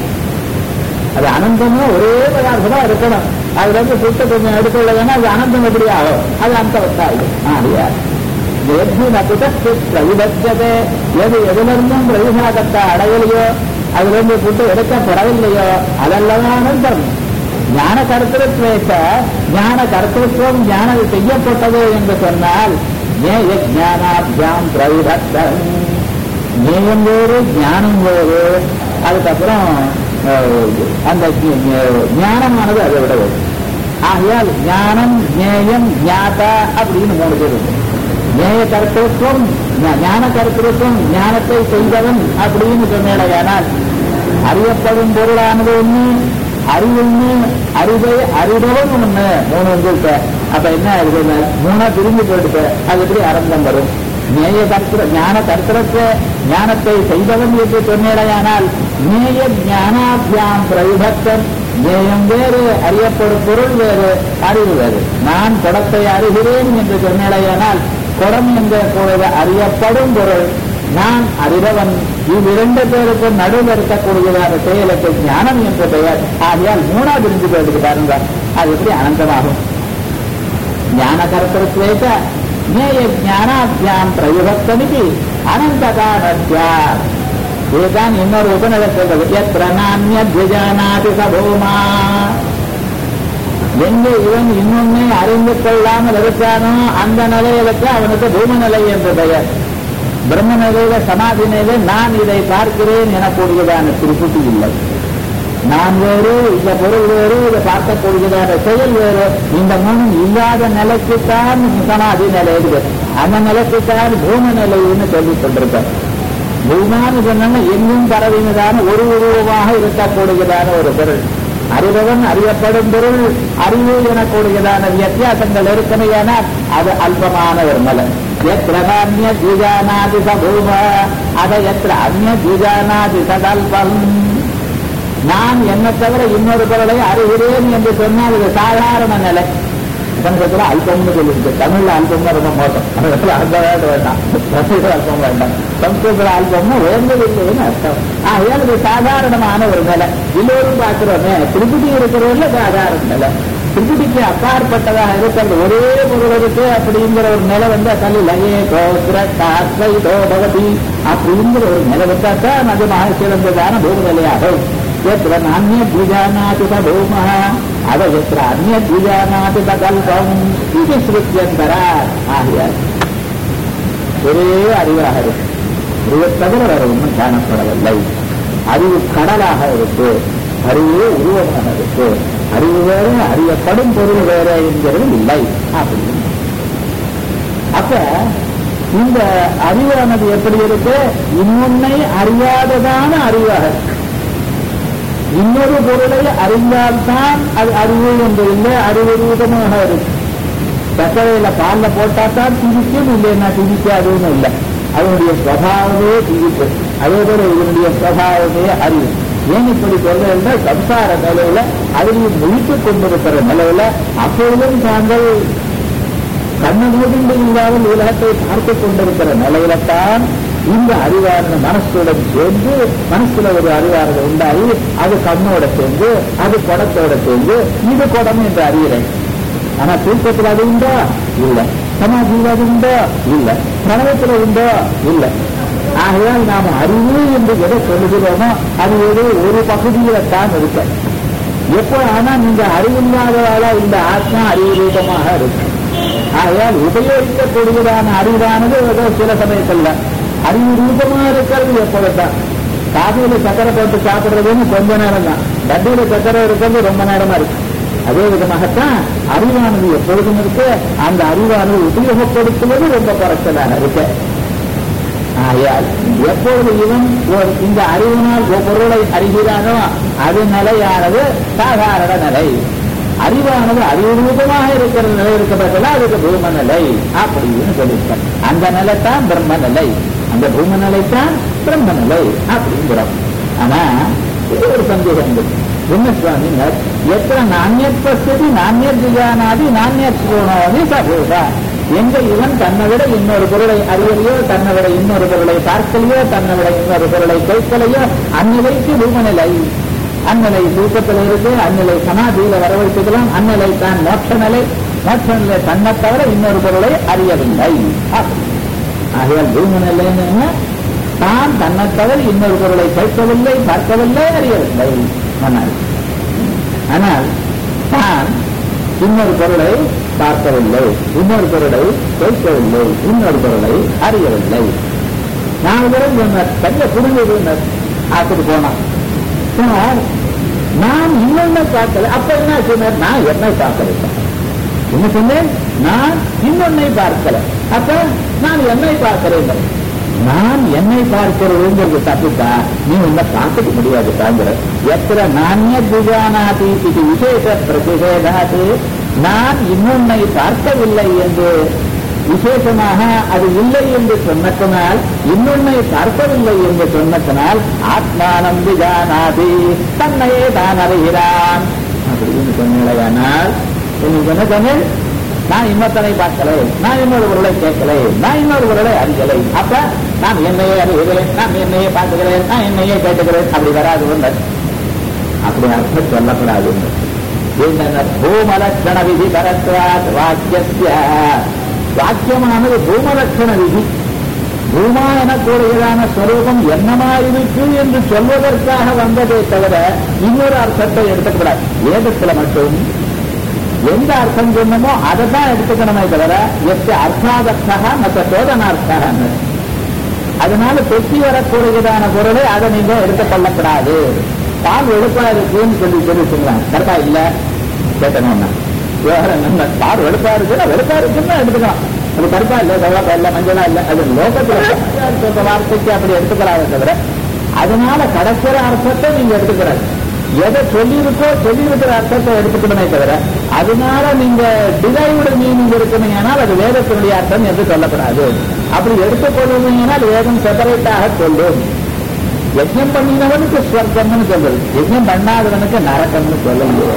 அது அனந்தமும் ஒரே பதார்த்தமா இருக்கணும் அதுல இருந்து சுட்டு கொஞ்சம் எடுத்துள்ளதுன்னா அது அனந்தம் எப்படி ஆகும் அது அந்தவத்தாயிடும் ஆகையா எது நகுதஸ்து பிரவிபத்தியதே எது எதிலிருந்தும் பிரவிபாகத்தை அடையலையோ அதிலிருந்து புட்டு எடுக்கப்படவில்லையோ அதெல்லாம் அனந்தம் ஞான கர்த்தத்துவத்த ஞான கர்த்தத்துவம் ஞானம் செய்யப்பட்டது என்று சொன்னால் ஏய ஞானாபியாம் பிரவிபத்தம் நேயம் வேறு ஞானம் வேறு அதுக்கப்புறம் அஹ், அந்த ஞ- ஞ- ஞானமானது அதை விட வேறு ஆகையால் ஞானம் ஞேயம் ஞாதா அப்படின்னு மூணு பேர் இருக்கு ஞேய கருத்துவம் ஞ- ஞான கருத்துவம் ஞானத்தை செய்தவன் அப்படின்னு சொன்னேனால் அறியப்படும் பொருளானது ஒண்ணு அறிவுன்னு அறிவை அறிபவன் ஒண்ணு மூணு வந்து அப்ப என்ன இருக்குது மூணா பிரிஞ்சு போயிடுச்சு அது எப்படி அரங்கம் வரும் நேய கர்த்திர ஞான கர்த்தரத்தை ஞானத்தை செய்தவன் என்று சொன்னேடையானால் நேய ஞானாபியாம் பிரவிபத்தம் நேயம் வேறு அறியப்படும் பொருள் வேறு அறிவு வேறு நான் குடத்தை அறிகிறேன் என்று சொன்னேடையானால் குடம் என்ற பொழுது அறியப்படும் பொருள் நான் அறிபவன் இவ்விரண்டு பேருக்கும் நடுவில் இருக்கக்கூடியதான செயலுக்கு ஞானம் என்று பெயர் ஆகையால் மூணா பிரிஞ்சு போயிருக்கு பாருங்க அது எப்படி அனந்தமாகும் ஞான கர்த்தத்வேக ஞேய ஞானாபியாம் பிரயுகத்தமிதி அனந்தகாரத்யா இதுதான் இன்னொரு உபநிலை சொல்றது எத்திர நானிய திஜானாதி சபூமா எங்கே இவன் இன்னொன்னே அறிந்து கொள்ளாமல் இருக்கானோ அந்த நிலையிலுக்கு அவனுக்கு பூமநிலை என்று பெயர் பிரம்ம நிலையில சமாதி நிலையில நான் இதை பார்க்கிறேன் எனக்கூடியதான திருப்பதி இல்லை நான் வேறு இந்த பொருள் வேறு இதை பார்க்கக்கூடியதான செயல் வேறு இந்த மூணும் இல்லாத நிலைக்குத்தான் சமாதி நிலை இருக்கு அந்த நிலைக்குத்தான் பூம நிலைன்னு சொல்லிக் கொண்டிருக்கார் பூமான்னு சொன்னா எங்கும் பரவினதான ஒரு உருவமாக இருக்கக்கூடியதான ஒரு பொருள் அறிபவன் அறியப்படும் பொருள் அறிவு எனக்கூடியதான வித்தியாசங்கள் இருக்கமையானால் அது அல்பமான ஒரு நிலை எத்திர அந்நிய ஜீஜானாதி சபூம அதை எத்திர அந்நிய ஜீஜானாதி சதல்பம் நான் என்ன தவிர இன்னொரு பொருளை அறிகிறேன் என்று சொன்னால் இது சாதாரண நிலை சங்கத்துல அல்பம்னு சொல்லிருக்கு தமிழ்ல அல்பம்னா ரொம்ப மோசம் அந்த அல்பம் வேண்டாம் சமஸ்கிருத அல்பம் வேண்டாம் சம்ஸ்கிருத அல்பம்னா உயர்ந்ததில்லைன்னு அர்த்தம் ஆகையால் இது சாதாரணமான ஒரு நிலை எல்லோரும் பார்க்கிறோமே திருப்பதி இருக்கிறவங்க சாதாரண நிலை திருப்பதிக்கு அப்பாற்பட்டதாக இருக்கிறது ஒரே பொருள் இருக்கு அப்படிங்கிற ஒரு நிலை வந்து தள்ளி லயே கோத்திர காற்றை பகதி அப்படிங்கிற ஒரு நிலை வந்தாத்தான் அது மகா சிறந்ததான பூமிநிலையாகும் यत्र नान्यद् विजानाति स भूमः अथ यत्र अन्यद् विजानाति स कल्पम् इति ஸ்ருத்தியந்தரார் ஆகியார் ஒரே அறிவாக இருக்கு அறிவை தவிர வேற ஒன்றும் காணப்படவில்லை அறிவு கடலாக இருக்கு அறிவே உருவமாக இருக்கு அறிவு வேற அறியப்படும் பொருள் வேற என்கிறது இல்லை அப்படின்னு அப்ப இந்த அறிவானது எப்படி இருக்கு இன்னொன்னை அறியாததான அறிவாக இருக்கு இன்னொரு பொருளை அறிந்தால்தான் அது அறிவு என்று இல்லை அறிவு ரூபமாக இருக்கு சர்க்கரையில பால்ல போட்டா தான் திரிக்கும் இல்லைன்னா திரிக்காதுன்னு இல்லை அதனுடைய சுவாவமே திரிப்பு அதே போல இதனுடைய சுவாவமே அறிவு ஏன் இப்படி சொல்றேன்னா சம்சார நிலையில அதில் முழித்துக் கொண்டிருக்கிற நிலையில அப்பொழுதும் தாங்கள் கண்ணு மூடிந்து இல்லாமல் உலகத்தை பார்த்துக் கொண்டிருக்கிற நிலையில தான் இந்த அறிவார்ந்த மனசுடன் சேர்ந்து மனசுல ஒரு அறிவார்ந்த உண்டாகி அது கண்ணோட சேர்ந்து அது குடத்தோட சேர்ந்து இது குடம் என்று அறிகிறேன் ஆனா தூக்கத்தில் அது உண்டோ இல்ல சமாதியில் அது உண்டோ இல்ல பிரணவத்தில் உண்டோ இல்ல ஆகையால் நாம் அறிவு என்று எதை சொல்லுகிறோமோ அது ஒரு ஒரு பகுதியில தான் இருக்க எப்போ ஆனா நீங்க அறிவில்லாதவாளா இந்த ஆத்மா அறிவு ரூபமாக இருக்கு ஆகையால் உபயோகிக்கக்கூடியதான அறிவானது ஏதோ சில சமயத்தில் அறிவு ரூபமா இருக்கிறது எப்பொழுதுதான் காஃபியில சக்கரை போட்டு சாப்பிடுறதுன்னு கொஞ்ச நேரம் தான் தட்டியில சக்கரை இருக்கிறது ரொம்ப நேரமா இருக்கு அதே விதமாகத்தான் அறிவானது எப்பொழுதும் இருக்கு அந்த அறிவானது உபயோகப்படுத்துவது ரொம்ப குறைச்சலாக இருக்கு ஆகையால் எப்பொழுது இவன் ஒரு இந்த அறிவினால் ஒரு பொருளை அறிகிறானோ அது நிலையானது சாதாரண நிலை அறிவானது அறிவுரூபமாக இருக்கிற நிலை இருக்கப்பட்டதா அதுக்கு பூம நிலை அப்படின்னு சொல்லியிருக்கார் அந்த நிலை தான் பிரம்ம நிலை அந்த பூம நிலை தான் பிரம்ம நிலை அப்படிங்கிறோம் ஆனா இது ஒரு சந்தேகம் இருக்கு என்ன சுவாமினர் எத்தனை நாண்யத் பசதி நாண்யத் ஜிஜானாதி நாண்யத் ஸ்ரோணாதி சபூதா எங்க இவன் தன்னை விட இன்னொரு பொருளை அறியலையோ தன்னை விட இன்னொரு பொருளை பார்க்கலையோ தன்னை விட இன்னொரு பொருளை கேட்கலையோ அந்நிலைக்கு பூமநிலை அந்நிலை தூக்கத்தில் இருக்கு அந்நிலை சமாதியில வரவழைத்துக்கலாம் அந்நிலை தான் மோட்ச நிலை மோட்ச நிலை தன்னை தவிர இன்னொரு பொருளை அறியவில்லை ஆகையால் பூம நிலைன்னு என்ன? தான் தன்னை தவிர இன்னொரு பொருளை கேட்கவில்லை பார்க்கவில்லை அறியவில்லை ஆனால் ஆனால் தான் இன்னொரு பொருளை பார்க்கவில்லை இன்னொரு பொருளை கேட்கவில்லை இன்னொரு பொருளை அறியவில்லை நாலு பேரும் சொன்னார் கையை புரிஞ்சது ஆத்துக்கு போனான் சார் நான் இன்னொன்னு பார்க்கல அப்ப என்ன சொன்னார் நான் என்னை பார்க்கல என்ன சொன்னேன் நான் இன்னொன்னை பார்க்கல அப்ப நான் என்னை பார்க்கிறேன் நான் என்னை பார்க்கிறதுங்கிறது தப்புத்தா நீ உன்னை பார்த்துக்க முடியாது தாங்கிற எத்திர நானிய துஜானாதி இது விசேஷ பிரதிஷேதாது நான் இன்னொன்னை பார்க்கவில்லை என்று விசேஷமாக அது இல்லை என்று சொன்னதனால் இன்னொன்னை பார்க்கவில்லை என்று சொன்னதனால் ஆத்மானம் விஜானாதி தன்னையே தான் அறிகிறான் அப்படின்னு சொன்னேனால் இன்னைக்கு என்ன சொன்னேன் நான் இன்னொருத்தனை பார்க்கலை நான் இன்னொரு பொருளை கேட்கலை நான் இன்னொரு பொருளை அறியலை அப்ப நான் என்னையே அறிகிறேன் நான் என்னையே பார்த்துக்கிறேன் நான் என்னையே கேட்டுக்கிறேன் அப்படி வராது ஒன்று அப்படி அர்த்தம் சொல்லக்கூடாது என்னென்ன பூமலட்சண விதி பரத்வாத் வாக்கிய வாக்கியமானது பூமலட்சண விதி பூமா எனக்கூடியதான ஸ்வரூபம் என்னமா இருக்கு என்று சொல்வதற்காக வந்ததே தவிர இன்னொரு அர்த்தத்தை எடுத்துக்கூடாது வேதத்துல மட்டும் எந்த அர்த்தம் சொன்னமோ அதை தான் எடுத்துக்கணுமே தவிர எத்த அர்த்தாதர்த்தா மற்ற சோதனார்த்தா அதனால தொட்டி வரக்கூடியதான பொருளை அதை நீங்க எடுத்துக் கொள்ளக்கூடாது பால் வெளுப்பா இருக்குன்னு சொல்லி சொல்லி சொல்லுவாங்க கரெக்டா இல்ல கேட்கணும்னா விவகாரம் என்ன பால் வெளுப்பா இருக்குன்னா வெளுப்பா இருக்குன்னு எடுத்துக்கலாம் அது கருப்பா இல்ல கவலப்பா இல்ல மஞ்சளா இல்ல அது லோகத்துல சொல்ற வார்த்தைக்கு அப்படி எடுத்துக்கலாமே தவிர அதனால கடைசிற அர்த்தத்தை நீங்க எடுத்துக்கிறாரு எதை சொல்லியிருக்கோ சொல்லியிருக்கிற அர்த்தத்தை எடுத்துக்கணுமே தவிர அதனால நீங்க டிரைவ்டு மீனிங் இருக்கணும்னால் அது வேதத்தினுடைய அர்த்தம் என்று சொல்லப்படாது அப்படி எடுத்துக்கொள்வீங்கனால் வேதம் செப்பரேட்டாக சொல்லும் யஜ்யம் பண்ணினவனுக்கு ஸ்வர்க்கம்னு சொல்றது யஜ்யம் பண்ணாதவனுக்கு நரக்கம்னு சொல்லலையே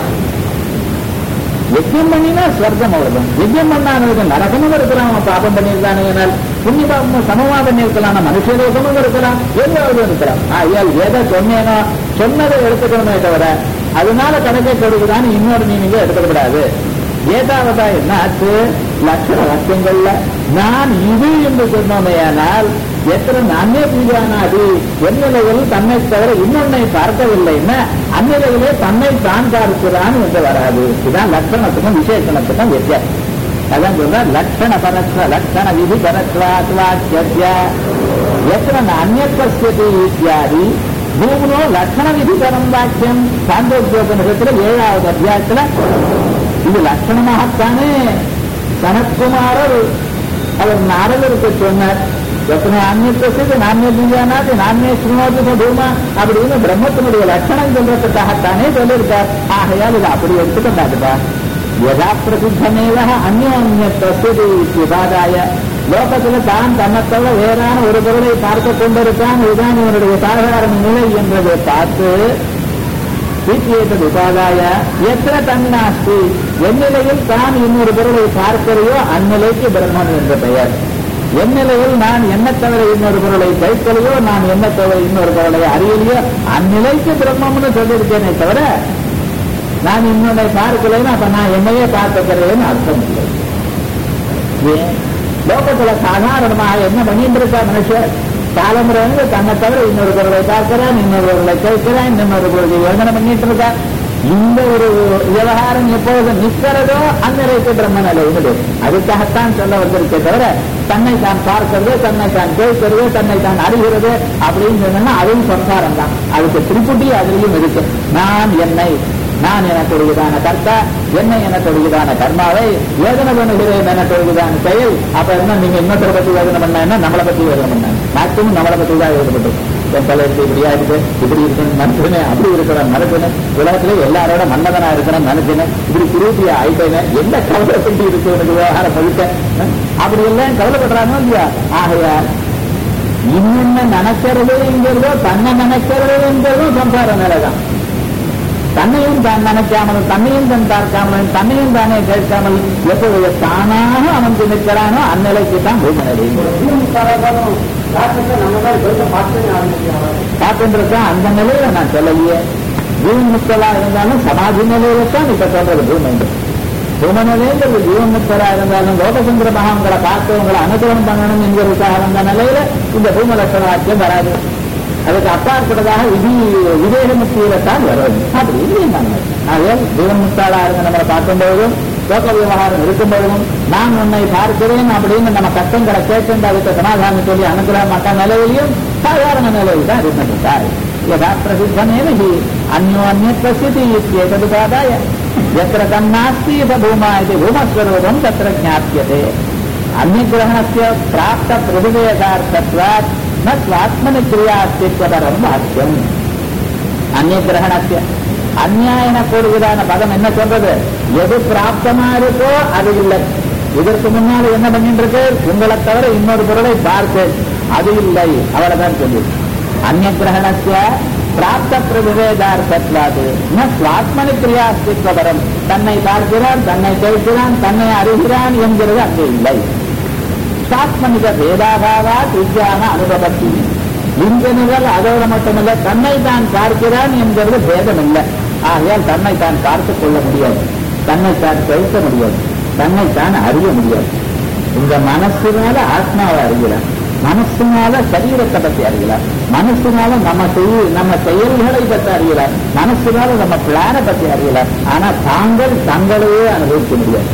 யஜ்யம் பண்ணினா ஸ்வர்க்கம் அவ்வளவுதான் யஜ்யம் பண்ணாதவனுக்கு நரகமும் இருக்கலாம் அவன் பாபம் பண்ணியிருக்கானே புண்ணிய பாபமும் சமமா பண்ணியிருக்கலாம் மனுஷலோகமும் இருக்கலாம் எங்காவது இருக்கலாம் ஆகையால் எதை சொன்னேனோ சொன்னதை எடுத்துக்கணுமே தவிர அதனால கணக்கை கொடுக்குதான்னு இன்னொரு நீங்க எடுத்துக்கூடாது ஏதாவதா என்ன ஆச்சு லட்சண வாக்கியங்கள்ல நான் இது என்று சொன்னோமையானால் எத்தனை நானே பூஜானாது எந்நிலையில் தன்னை தவிர இன்னொன்னை பார்க்கவில்லைன்னா அந்நிலையிலே தன்னை தான் பார்க்கிறான் என்று வராது இதுதான் லட்சணத்துக்கும் விசேஷணத்துக்கும் வித்தியாசம் அதான் சொல்ற லட்சண பரத்வ லட்சண விதி பரத்வாத்வாக்கிய எத்தனை அந்நியப்பஸ்யதி இத்தியாதி பூமினோ லட்சண விதி பரம் வாக்கியம் சாந்தோக்கியோபனிஷத்துல ஏழாவது அத்தியாயத்துல இது லட்சணமாகத்தானே சனத்குமாரர் அவர் நாரதருக்கு சொன்னார் எத்தனை அந்நியத்தை நானிய பீஜானாது நானிய ஸ்ரீமோதி பூமா அப்படின்னு பிரம்மத்தினுடைய லட்சணம் சொல்றதுக்காகத்தானே சொல்லியிருக்கார் ஆகையால் இது அப்படி எடுத்துக்கொண்டாதுப்பா யதா பிரசித்தமேவ அந்யோன்யத்தஸ்து விவாதாய லோகத்துல தான் தன்னைத்தவிர வேறான ஒரு பொருளை பார்த்து கொண்டிருக்கான் இதுதான் இவனுடைய சாதாரண நிலை என்றதை பார்த்து வீட்டியேற்றது உபாதாய எத்தனை தன்னாஸ்தி எந்நிலையில் தான் இன்னொரு பொருளை பார்க்கிறையோ அந்நிலைக்கு பிரம்மன் என்ற பெயர் எந்நிலையில் நான் என்ன தவிர இன்னொரு பொருளை கைக்கலையோ நான் என்ன தவிர இன்னொரு பொருளை அறியலையோ அந்நிலைக்கு பிரம்மம்னு சொல்லியிருக்கேனே தவிர நான் இன்னொன்னை பார்க்கலைன்னு அப்ப நான் என்னையே பார்த்துக்கிறேன்னு அர்த்தம் இல்லை ஏன் லோகத்துல சாதாரணமாக என்ன பண்ணிட்டு இருக்கா மனுஷன் காலமுறை வந்து தன்னை தவிர இன்னொரு பொருளை பார்க்கிறான் இன்னொரு பொருளை கேட்கிறான் இன்னொரு பொருளை யோசனை பண்ணிட்டு இருக்கா இந்த ஒரு விவகாரம் எப்பொழுது நிற்கிறதோ அந்நிலைக்கு பிரம்ம நிலை உண்டு அதுக்காகத்தான் சொல்ல வந்திருக்கே தவிர தன்னை தான் பார்க்கிறது தன்னை தான் கேட்கிறது தன்னை தான் அறிகிறது அப்படின்னு சொன்னா அதுவும் சம்சாரம் தான் அதுக்கு திருப்புட்டி அதுலயும் இருக்கு நான் என்னை நான் எனக்குரியதான கர்த்தா என்ன எனக்குரியதான கர்மாவை வேதனை பண்ணுகிறேன் எனக்குரியதான செயல் அப்ப என்ன நீங்க இன்னொருத்தரை பத்தி வேதனை பண்ணா நம்மளை பத்தி வேதனை பண்ண மேக்சிமம் நம்மளை பத்தி தான் வேதனைப்பட்டு என் தலை இருக்கு இப்படியா இருக்கு இப்படி இருக்கணும் மனுஷனே அப்படி இருக்கிறேன் மனுஷனு உலகத்துல எல்லாரோட மன்னதனா இருக்கிறேன் மனுஷனு இப்படி குரூப்பியா ஆயிட்டேன் என்ன கவலை பண்ணி இருக்கு எனக்கு விவகாரம் பழுக்க அப்படி எல்லாம் கவலைப்படுறாங்க இல்லையா ஆகையா இன்னொன்னு நினைக்கிறதுங்கிறதோ தன்னை நினைக்கிறதுங்கிறதும் சம்சார நிலைதான் தன்னையும் தான் நினைக்காமல் தன்னையும் தன் பார்க்காமல் தன்னையும் தானே கேட்காமல் எப்பொழுது தானாக அவன் நிற்கிறானோ அந்நிலைக்கு தான் பூமி பார்த்துருக்கேன் அந்த நிலையில நான் சொல்லலையே ஜீவன் முக்தலா இருந்தாலும் சமாதி நிலையில தான் இப்ப சொல்றது பூமி பூம நிலைங்கிறது ஜீவன் முக்தலா இருந்தாலும் லோகசுந்தர மகான்களை பார்த்து உங்களை அனுகிரகம் பண்ணணும் என்கிறதுக்காக வந்த நிலையில இந்த பூம லட்சண வாக்கியம் வராது அதுக்கு அப்பாற்பட்டதாக விதி விவேக முக்தியில தான் வரும் அப்படி இல்லைங்க ஆகையால் ஜீவன் முக்தாளா இருந்த நம்மளை பார்க்கும்போதும் லோக விவகாரம் இருக்கும்போதும் நான் உன்னை பார்க்கிறேன் அப்படின்னு நம்ம கஷ்டங்களை கேட்டு அதுக்கு சமாதானம் சொல்லி அனுகிற மற்ற நிலையிலையும் சாதாரண நிலையில் தான் இருந்திருக்கார் யதா பிரசித்தமேன ஹி அந்யோன்ய பிரசித்தி இत्येतदुपादाय यत्र तन्नास्ति स भूमा इति भूमस्वरूपं तत्र ज्ञाप्यते अन्यग्रहणस्य प्राप्तप्रतिवेदार्थत्वात् न स्वात्मनि क्रिया अस्तित्वपरं वाक्यम् अन्यग्रहणस्य அந்நியாயன கூடுவதான பதம் என்ன சொல்றது எது பிராப்தமா இருக்கோ அது இல்லை இதற்கு முன்னால் என்ன பண்ணிட்டு இருக்கு உங்களை தவிர இன்னொரு பொருளை பார்த்து அது இல்லை அவ்வளவுதான் சொல்லி அந்நிய கிரகணத்திய பிராப்த பிரதிவேதார்த்தத்வாது ந சுவாத்மனி கிரியா அஸ்தித்வபரம் தன்னை பார்க்கிறான் தன்னை கேட்கிறான் தன்னை அறிகிறான் என்கிறது அங்கே இல்லை சாத்மனிக வேதாபாவா வித்யான அனுபவத்தி இங்க நிகழ் அதோட மட்டுமல்ல தன்னை தான் பார்க்கிறான் என்கிறது பேதம் இல்லை ஆகையால் தன்னை தான் பார்த்துக் கொள்ள முடியாது தன்னை தான் கேட்க முடியாது தன்னை தான் அறிய முடியாது இந்த மனசுனால ஆத்மாவை அறிகிறான் மனசுனால சரீரத்தை பத்தி அறிகிறார் மனசுனால நம்ம செய்ய நம்ம செயல்களை பற்றி அறிகிறார் மனசுனால நம்ம பிளானை பத்தி அறிகிறார் ஆனா தாங்கள் தங்களையே அனுபவிக்க முடியாது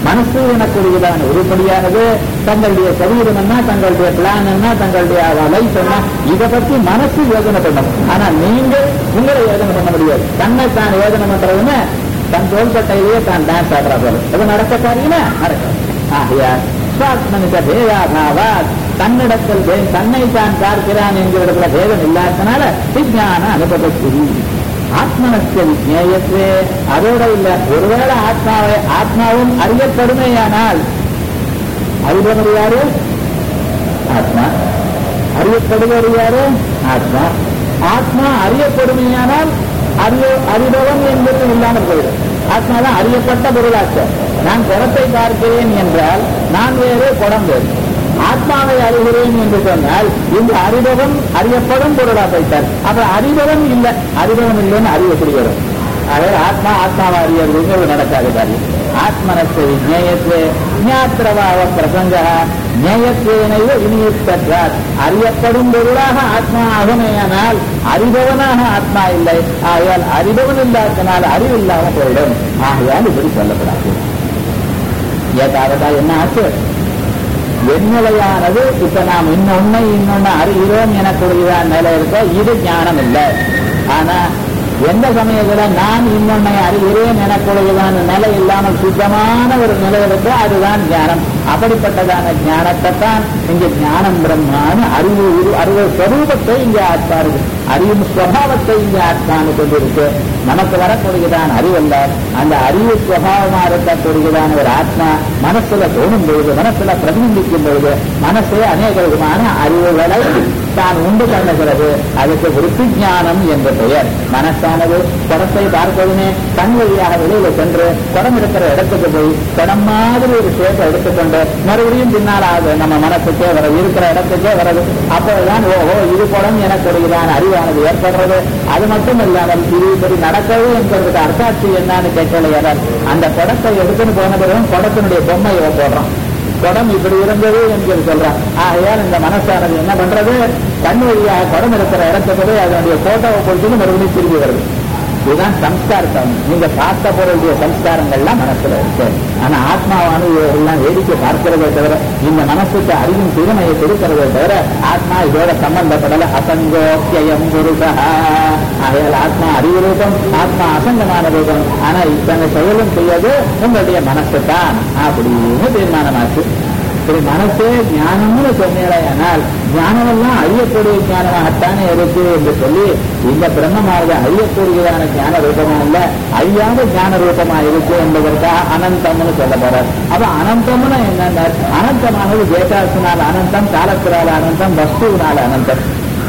மனசு எனக்கூடியதான உருப்படியானது தங்களுடைய சரீரம் என்ன தங்களுடைய பிளான் என்ன தங்களுடைய லைஃப் என்ன இதை பத்தி மனசு யோஜனை பண்ணணும் ஆனா நீங்க உங்களை யோஜனை பண்ண முடியாது தன்னை தான் யோஜனை பண்றதுன்னு தன் தோள்பட்டையிலேயே தான் டான்ஸ் ஆடுறா போல அது நடக்க காரியமா நடக்கும் ஆகையால் சுவாத்மனித பேதாபாவாத் தன்னிடத்தில் வே- தன்னை தான் பார்க்கிறான் என்கிற இடத்துல பேதம் இல்லாதனால விஞ்ஞான அனுபவத்துரி ஆத்மனஸ்த விஜயத்வே அதோட இல்ல ஒருவேளை ஆத்மாவை ஆத்மாவும் அறியப்படுமேயானால் அறிபவர் யாரு ஆத்மா அறியப்படுவர் யாரு ஆத்மா ஆத்மா அறியப்படுமையானால் அறிய அறிபவன் என்பது இல்லாமல் போயிடும் ஆத்மா தான் அறியப்பட்ட பொருளாச்ச நான் குடத்தை பார்க்கிறேன் என்றால் நான் வேறு குடம் வேறு ஆத்மாவை அறிகிறேன் என்று சொன்னால் இந்த அறிபவன் அறியப்படும் பொருளா போயிட்டார் அப்ப அறிபவன் இல்லை அறிபவன் இல்லைன்னு அறிவு எப்படி வரும் அதாவது ஆத்மா ஆத்மாவை அறியறதுங்கிறது நடக்காத காரியம் ஆத்மனஸ்து விஜயத்வே ஞாத்திரவாவ பிரசங்க ஞேயத்வேனைவ விநியுக்தார் அறியப்படும் பொருளாக ஆத்மா ஆகுமேயானால் அறிபவனாக ஆத்மா இல்லை ஆகையால் அறிபவன் இல்லாதனால் அறிவில்லாம போயிடும் ஆகையால் இப்படி சொல்லப்படாது ஏதாவது என்ன ஆச்சு எண்ணிலையானது இப்ப நாம் இன்னொன்னு இன்னொன்னு அறிகிறோம் எனக்கூடியதான் நிலை இருக்கோ இது ஞானம் இல்லை ஆனா எந்த சமயத்துல நான் இன்னொன்னை அறிகிறேன் எனக்கூடியதான நிலை இல்லாமல் சுத்தமான ஒரு நிலை இருக்கோ அதுதான் ஞானம் அப்படிப்பட்டதான ஞானத்தை தான் இங்க ஞானம் பிரம்மான்னு அறிவு உரு- அறிவு ஸ்வரூபத்தை இங்கே ஆத்மா இருக்கு அறிவும் ஸ்வபாவத்தை இங்கே ஆத்மான்னு கொண்டிருக்கு நமக்கு வரக்கூடியதான அறிவல்ல அந்த அறிவு ஸ்வபாவமா இருக்கக்கூடியதான ஒரு ஆத்மா மனசுல தோணும் பொழுது மனசுல பிரதிபிம்பிக்கும் பொழுது மனசே அநேக விதமான அறிவுகளை தான் உண்டு பண்ணுகிறது அதுக்கு விருத்தி ஞானம் என்ற பெயர் மனசானது குடத்தை பார்ப்பதுமே கண் வழியாக வெளியில சென்று குடம் இருக்கிற இடத்துக்கு போய் குடம் மாதிரி ஒரு ஷேப்பை எடுத்துக்கொண்டு மறுபடியும் பின்னால் ஆகுது நம்ம மனசுக்கே வர இருக்கிற இடத்துக்கே வருது அப்போதுதான் ஓஹோ இது குடம் எனக்கூடியதான அறிவானது ஏற்படுறது அது மட்டும் இல்லாமல் இது இப்படி நடக்கிறது என்பதற்கு அர்த்தாட்சி என்னன்னு கேட்கலையார் அந்த குடத்தை எடுத்துன்னு போன பிறகு குடத்தினுடைய பொம்மையை போடுறோம் குடம் இப்படி இருந்தது என்று சொல்றான் ஆகையால் இந்த மனசானது என்ன பண்றது கண் வழியாக குடம் இருக்கிற இடத்துக்கு போய் அதனுடைய போட்டோவை கொடுத்துட்டு மறுபடியும் திரும்பி வருது இதுதான் சம்ஸ்காரம் நீங்க பார்த்த பொருளுடைய சம்ஸ்காரங்கள்லாம் மனசுல இருக்கு ஆனா ஆத்மாவானது எல்லாம் வேடிக்கை பார்க்கிறதே தவிர இந்த மனசுக்கு அறிவின் திறமையை கொடுக்கிறதே தவிர ஆத்மா இதோட சம்பந்தப்படல அசங்கோக்கியம் புருஷா ஆகையால் ஆத்மா அறிவு ரூபம் ஆத்மா அசங்கமான ரூபம் ஆனா இத்தனை செயலும் செய்வது உங்களுடைய மனசு தான் அப்படின்னு தீர்மானமாச்சு இப்படி மனசே ஞானம்னு சொன்னேனால் ஞானமெல்லாம் அறியக்கூடிய ஞானமாகத்தானே இருக்கு என்று சொல்லி இந்த பிரம்மமானது அறியக்கூடியதான ஞான ரூபமா இல்ல அழியாத ஞான ரூபமா இருக்கு என்பதற்காக அனந்தம்னு சொல்ல போறார் அப்ப அனந்தம்னு என்னன்னா அனந்தமானது தேசாசினால் அனந்தம் காலத்தினால அனந்தம் வஸ்துவினால அனந்தம்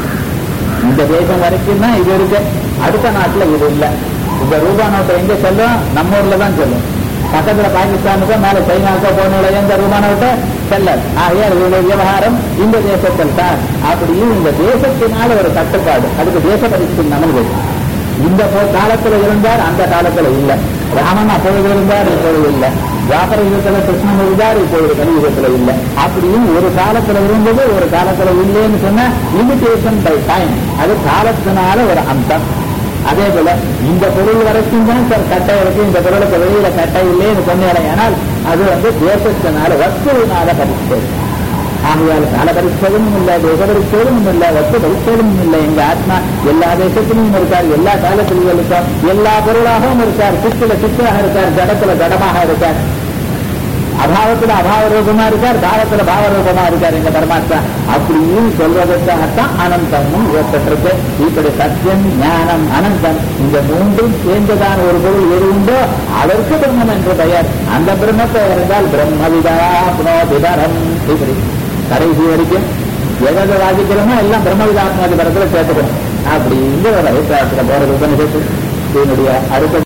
இந்த தேசம் வரைக்கும் தான் இது இருக்கு அடுத்த நாட்டுல இது இல்லை இந்த ரூபா நோட்டை எங்க செல்லும் நம்ம ஊர்ல தான் செல்லும் பக்கத்துல பாகிஸ்தானுக்கோ மேல சைனாக்கோ போன எந்த ரூபா நோட்டை செல்லாது ஆகையால் இவருடைய விவகாரம் இந்த தேசத்தில் தான் அப்படியும் இந்த தேசத்தினால ஒரு கட்டுப்பாடு அதுக்கு தேச பரிசு நமக்கு இந்த போ- காலத்துல இருந்தார் அந்த காலத்துல இல்ல ராமன் அப்பொழுது இருந்தார் இப்பொழுது இல்ல வியாபார யுகத்துல கிருஷ்ணன் இருந்தார் இப்பொழுது கலியுகத்துல இல்ல அப்படியும் ஒரு காலத்துல இருந்தது ஒரு காலத்துல இல்லைன்னு சொன்ன லிமிடேஷன் பை டைம் அது காலத்தினால ஒரு அம்சம் அதே போல இந்த பொருள் வரைக்கும் தான் சார் கட்டை இருக்கு இந்த பொருளுக்கு வெளியில கட்டை இல்லைன்னு சொன்னேன் ஆனால் அது வந்து தேசத்தினால வஸ்துவினால பரிசு ஆகையால் கால பரிச்சேதமும் இல்லை தேச பரிச்சேதமும் இல்லை வஸ்து பரிச்சேதமும் இல்லை எங்க ஆத்மா எல்லா தேசத்திலும் இருக்கார் எல்லா காலத்திலும் இருக்கார் எல்லா பொருளாகவும் இருக்கார் சித்துல சித்தராக இருக்கார் ஜடத்துல ஜடமாக இருக்கார் அபாவத்துல அபாவ ரூபமா இருக்கார் பாவத்துல பாவ ரூபமா இருக்கார் எங்க பரமாத்மா அப்படின்னு சொல்வதற்காகத்தான் அனந்தமும் ஏற்பட்டிருக்கு இப்படி சத்தியம் ஞானம் அனந்தம் இந்த மூன்றும் சேர்ந்துதான் ஒரு பொருள் எது உண்டோ அதற்கு பிரம்மம் என்று பெயர் அந்த பிரம்மத்தை இருந்தால் பிரம்மவிதா புனோபிதரம் இப்படி கடைசி வரைக்கும் எதை வாதிக்கிறோமோ எல்லாம் பிரம்மவிதாத்மாதிபரத்தில் சேர்த்துக்கணும் அப்படிங்கிற ஒரு அபிப்பிராயத்தில் போறது உபநிஷத்து இதனுடைய அடுத்த